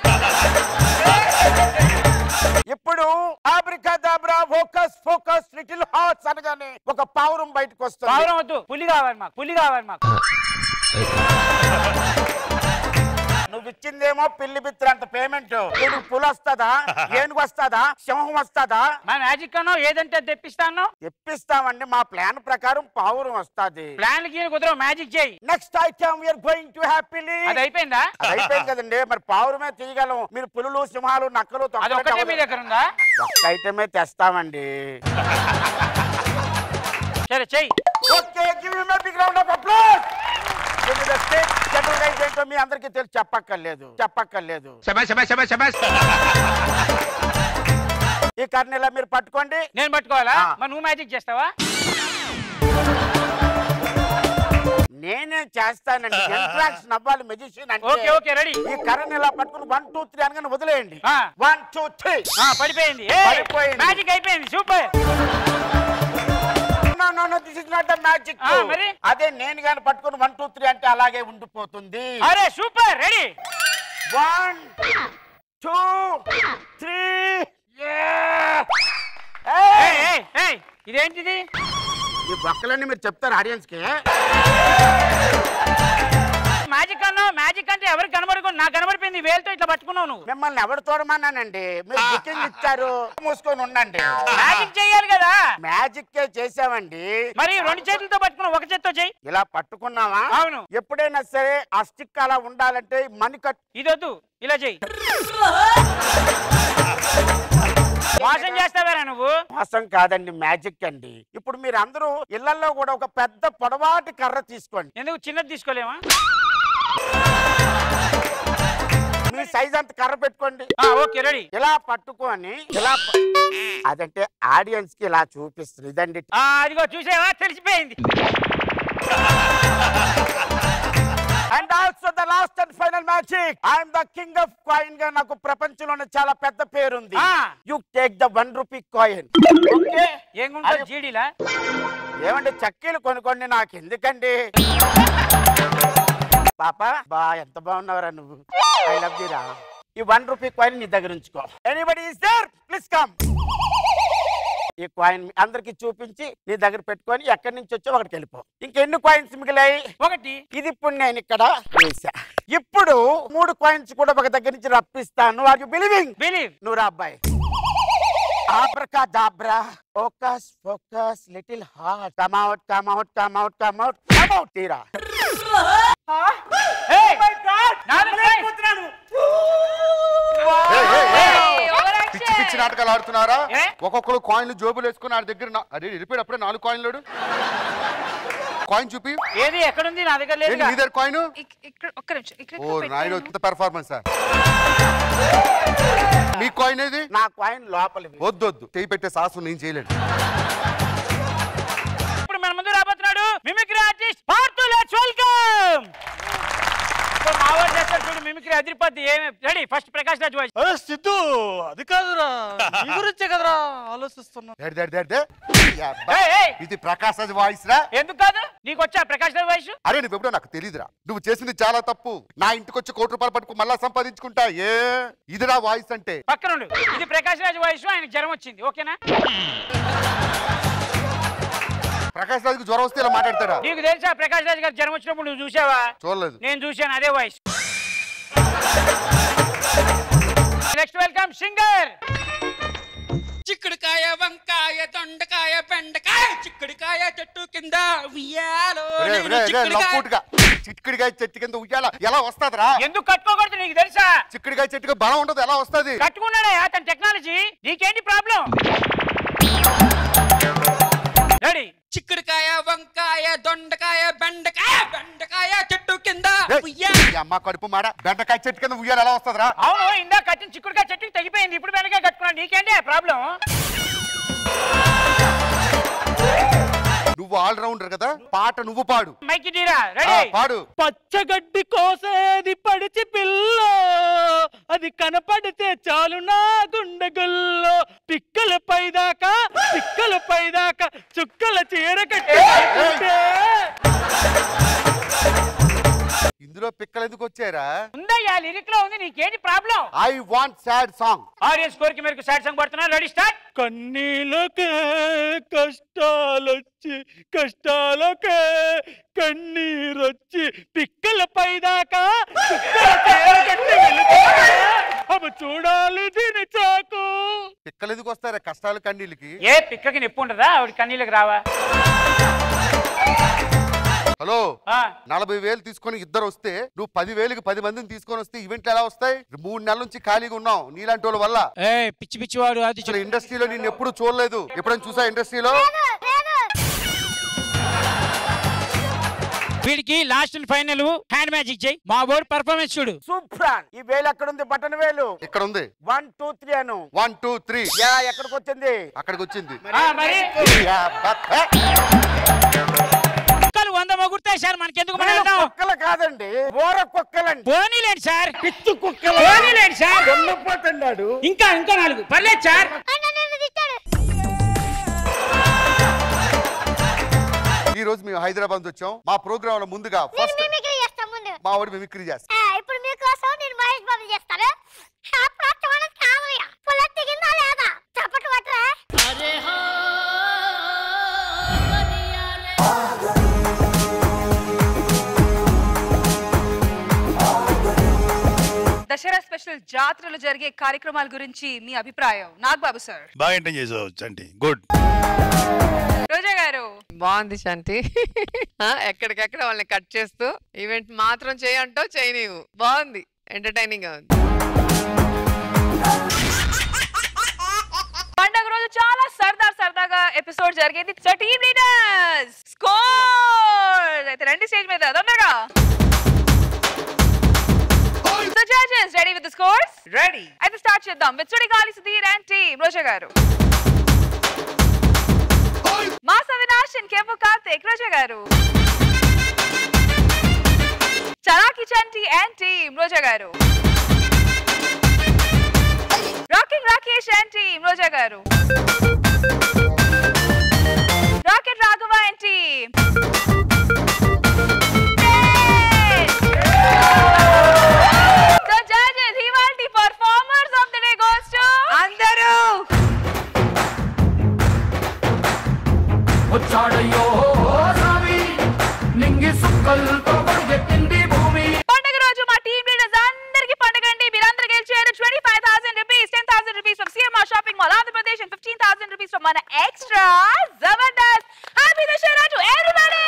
ఇప్పుడు abracadabra focus focus little hearts అనగానే ఒక పావురం బయటకు వస్తుంది పావురం వద్దు పులి కావాలి మాకు పులి కావాలి మాకు నువ్వు ఇచ్చిందేమో పిల్లి బిత్తిరంత పేమెంట్ నీకు పులి వస్తుందా ఏనుగు వస్తుందా సింహం వస్తుందా మా మ్యాజిక్ అన్నో ఏదంటే అది తెప్పిస్తాను తెప్పిస్తామండి మా ప్లాన్ ప్రకారం పావురం వస్తుంది ప్లాన్ కి కుదరవు మ్యాజిక్ చేయి next item we're going to happily అది అయిపోయిందా అది అయిపోయింది కదండి మరి పావురమే తీయగలం మీరు పులులు సింహాలు నక్కలు అది తొక్కలు ఒక్కటే మీ దగ్గర ఉందా ఒక్క ఐటమే తెస్తామండి సరే చెయ్యి okay give you my big round of applause give me the state general guys ఏంటో మీ అందరికీ తెలిసి చెప్పక్కర్లేదు చెప్పక్కర్లేదు ఈ కర్నీలా మీరు పట్టుకోండి నేను పట్టుకోవాలా మరి నువ్వు మ్యాజిక్ చేస్తావా నేనే చేస్తానండి ఇంట్రాక్షన్ అవ్వాలి మెజిషియన్ అంటే ఓకే, ఓకే, రెడీ. ఈ కర్రని ఇలా పట్టుకుని వన్ టూ త్రీ అనగానే వదిలేయండి ఆ. వన్ టూ త్రీ ఆ, పడిపోయింది పడిపోయింది. మ్యాజిక్ అయిపోయింది super No, no, no, this is not the magic. ఆ, మరి? అదే నేను గాని పట్టుకుని వన్ టూ త్రీ అంటే అలాగే ఉండిపోతుంది అరే super ready one two three ఇదేంటిది ఈ బొక్కలన్నీ మీరు చెప్తారు ఆడియన్స్ కి మ్యాజిక్ అన్నావు మ్యాజిక్ అంటే ఎవరికి కనబడుకో నాకు కనబడిపోయింది వేలుతో ఇట్లా పట్టుకున్నావు నువ్వు మిమ్మల్ని ఎవరు చూడమన్నానండి మీరు బుకింగ్ ఇచ్చారు మూసుకొని ఉండండి మ్యాజిక్ చేయాలి కదా మ్యాజిక్ చేసామండి మరి రెండు చేతులతో పట్టుకున్నావు ఒక చేత్తో చెయ్యి ఇలా పట్టుకున్నావా అవును. ఎప్పుడైనా సరే ఆ స్టిక్ అలా ఉండాలంటే మణికట్ ఇది వద్దు ఇలా చెయ్యి మోసం చేస్తావేరా నువ్వు మోసం కాదండి మ్యాజిక్ అండి ఇప్పుడు మీరు అందరూ ఇళ్లలో కూడా ఒక పెద్ద పొడవాటి కర్ర తీసుకోండి ఎందుకు చిన్నది తీసుకోలేమా మీ సైజ్ అంత కర్ర పెట్టుకోండి ఓకే రెడీ ఇలా పట్టుకొని ఇలా ప- అదంటే ఆడియన్స్ కి ఇలా చూపిస్తుంది ఇదండి ఆ, అదిగో చూసావా తెలిసిపోయింది and also the last and final magic I'm the king of coin గా నాకు ప్రపంచంలోనే చాలా పెద్ద పేరుంది you take the one rupee coin okay ఏం కొంటావు జీడీలా ఏమండి చక్కీలు కొనుక్కోండి నాకు ఎందుకండి పాప బా ఎంత బాగున్నావురా నువ్వు ఐ లవ్ రా ఈ వన్ రూపీ కాయిన్ నీ దగ్గర ఉంచుకో anybody is there please come ఈ కాయిన్ అందరికి చూపించి నీ దగ్గర పెట్టుకొని ఎక్కడి నుంచి వచ్చో ఒకటికి వెళ్ళిపో ఇంకెన్ని కాయిన్స్ మిగిలాయి ఒకటి ఇది ఇప్పుడు నేను ఇక్కడ వేసా ఇప్పుడు మూడు కాయిన్స్ కూడా ఒక దగ్గర నుంచి రప్పిస్తాను ఆర్ యు బిలీవింగ్ బిలీవ్ నువ్వు రా అబ్బాయి abracadabra focus focus little heart come out come out come out come out come out తీరా పిచ్చి పిచ్చి నాటకాలు ఆడుతున్నారా ఒక్కొక్కరు కాయిన్లు జోబులు వేసుకుని ఆడి దగ్గర నా- అరే వెళ్ళిపోయాడు అప్పుడే నాలుగు కాయిన్లు కాయిన్ చూపి ఏది ఎక్కడుంది నా దగ్గర ఏంటి లేదు నీ దగ్గర కాయిన్ ఇక్కడ ఒక్క నిమిషం ఇక్కడ ఓ నాయుడు ఇంత పెర్ఫార్మెన్స్ మీ కాయిన్ ఏది నా కాయిన్ లోపలివి వద్దు వద్దు చేయి పెట్టే సాహసం నేను చేయలేను ఇప్పుడు మన ముందు రాబోతున్నాడు mimicry artist Parthu let's welcome ఇప్పుడు మా వాడు చేస్తాడు చూడు మిమిక్రీ అదిరిపోద్ది ఏమి ready first Prakash Raj voice Siddhu అది కాదురా నీ గురించే కదరా ఆలోచిస్తున్నా డాడ్ డాడ్ డాడ్ డాడ్. ఈ అబ్బా. ఇది ప్రకాశ్ రాజ్ వాయిస్ రా ఎందుకు కాదు నీకు వచ్చా ప్రకాష్ రాజ్ వాయిస్ అరే నువ్వు ఎప్పుడో నాకు తెలియదురా నువ్వు చేసింది చాలా తప్పు నా ఇంటికి వచ్చి కోటి రూపాయలు పట్టుకు మళ్ళా సంపాదించుకుంటా ఏ ఇదిరా వాయిస్ అంటే పక్కనుండు ఇది ప్రకాష్ రాజ్ వాయిస్ ఆయనకు జ్వరం వచ్చింది ఓకేనా ప్రకాశ్ రాజుకి జ్వరం వస్తే ఇలా మాట్లాడతాడా నీకు తెలుసా ప్రకాష్ రాజ్ గారు జ్వరం వచ్చినప్పుడు నువ్వు చూసావా చూడలేదు నేను చూశాను అదే వాయిస్ నెక్స్ట్ వెల్కమ్ సింగర్ చిక్కుడుకాయ వంకాయ దొండకాయ బెండకాయ చిక్కుడుకాయ చెట్టు కింద ఉయ్యాలో ఒరే, నేను ఒరే, ఒరే, చిక్కుడుకాయ- లఫ్ఫుడ్గా. చిక్కుడుకాయ చెట్టు కింద ఉయ్యాల ఎలా వస్తాదిరా ఎందుకు కట్టుకోకూడదు నీకు తెలుసా చిక్కుడుకాయ చెట్టుకి బలం ఉండదు ఎలా వస్తది కట్టుకున్నాడే అతని టెక్నాలజీ నీకేంటి ప్రాబ్లం రెడీ చిక్కుడుకాయ వంకాయ దొండకాయ బెండకాయ బెండకాయ చెట్టు కింద ఏయ్, ఈ అమ్మ కడుపు మాడ బెండకాయ చెట్టు కింద ఉయ్యాల ఎలా వస్తుందిరా అవును ఇందా కట్టిన చిక్కుడుగా చెట్టుకి తెగిపోయింది ఇప్పుడు వెనక కట్టుకున్నాడు నీకేంటి ప్రాబ్లం నువ్వు ఆల్ రౌండర్ కదా పాట నువ్వు పాడు మైకి తీరా ఆ, రెడీ పాడు పచ్చగడ్డి కోసేది పడిచి పిల్ల అది కనపడితే చాలు నా గుండెగుల్లో పిక్కల పైదాకా పిక్కల పైదాకా చుక్కల చీర కట్టి ఇందులో పిక్కల తిక్కలు ఎందుకు వచ్చారా ఉందయ్యా లిరిక్ లో ఉంది నీకేంటి problem I want sad song audience కోరిక మేరకు సాడ్ సాంగ్ పడుతున్నా రెడీ స్టార్ట్ కన్నీలకే కష్టాలొచ్చి కష్టాలకే కన్నీరొచ్చి పిక్కల పైదాకా చుక్కల తేరగట్టి వెళుతుంటే అవి చూడాలి దీని చాకు తిక్కలు ఎందుకు వస్తారా కష్టాలు కన్నీళ్ళకి ఏ పిక్కకి నొప్పి ఉండదా ఆవిడ కన్నీళ్ళకి రావా హలో ఆ. నలభై వేలు తీసుకొని ఇద్దరు వస్తే నువ్వు పది వేలకి పది మందిని తీసుకొని వస్తే ఈవెంట్లు ఎలా వస్తాయి మూడు నెలల నుంచి ఖాళీగా ఉన్నావు నీలాంటి వాళ్ళ వల్ల ఏ పిచ్చి పిచ్చి వాడు అది అసలు ఇండస్ట్రీలో నేను ఎప్పుడు చూడలేదు ఎప్పుడైనా చూసా ఇండస్ట్రీలో వీడికి last and final hand magic చేయి మా ఊరు పర్ఫార్మెన్స్ చూడు సూప్రాన్ ఈ వేలు ఎక్కడ ఉంది బటన్ వేలు ఇక్కడ ఉంది వన్ టూ త్రీ అను వన్ టూ త్రీ యా ఎక్కడికి వచ్చింది అక్కడికి వచ్చింది ఆ, మరి యా, బట్, ఏ, కుక్కలు వంద మొగుడతాయి సార్ మనకెందుకు వీళ్ళు మాట్లాడతాం కుక్కలు కాదండి ఓర కుక్కలండి పోనీలేండి సార్ పిచ్చి కుక్కలు పోనీలేండి సార్ దొంగపోతున్నాడు ఇంకా ఇంకా నాలుగు పర్లేదు సార్ ఈ రోజు మేము హైదరాబాద్ వచ్చాం మా ప్రోగ్రామ్ లో ముందుగా ఫస్ట్ మిమిక్రీ చేస్తాం ముందు మా వాడు మిమిక్రీ చేస్తాం ఆ, ఇప్పుడు మీకోసం నేను మహేష్ బాబు చేస్తాను అప్పుడు అర్థమైన కావాలి పుల్ల దిగిందా లేదా చప్పట్లు పట్టరా దసరా స్పెషల్ జాతరలు జరిగే కార్యక్రమాల గురించి మీ అభిప్రాయం నాగబాబు సార్ బాగా ఎంటర్ చేసావు చంటి గుడ్ రోజా గారు బాగుంది శాంతి ఆ, ఎక్కడికెక్కడ వాళ్ళని కట్ చేస్తూ ఈవెంట్ మాత్రం చేయంటో చేయనివు బాగుంది ఎంటర్టైనింగ్ గా ఉంది పండగ రోజు చాలా సరదా సరదాగా ఎపిసోడ్ జరిగేది సో టీమ్ లీడర్స్ స్కోర్ అయితే రండి స్టేజ్ మీద తొందరగా so judges ready with scores ready అయితే స్టార్ట్ చేద్దాం విచ్చుడి గాలి సుధీర్ అండ్ టీమ్ రోజా గారు మాస అవినాష్ అండ్ కేపు Karthik Roja garu Chalaki Chanti and team Roja garu rocking Rakesh and team Roja garu rocket Raghava and team So judges, ఇవాల్టి performers of the day goes to అందరూ వచ్చాడయ్యో స్వామి నింగి సుక్కలతో పరిగెత్తింది భూమి పండుగ రోజు మా టీమ్ లీడర్స్ అందరికి పండుగ అండి మీరందరూ గెలిచారు twenty five thousand rupees ten thousand rupees from CMR shopping mall Andhra Pradesh and fifteen thousand rupees from మన extra Jabardasth happy Dasara to everybody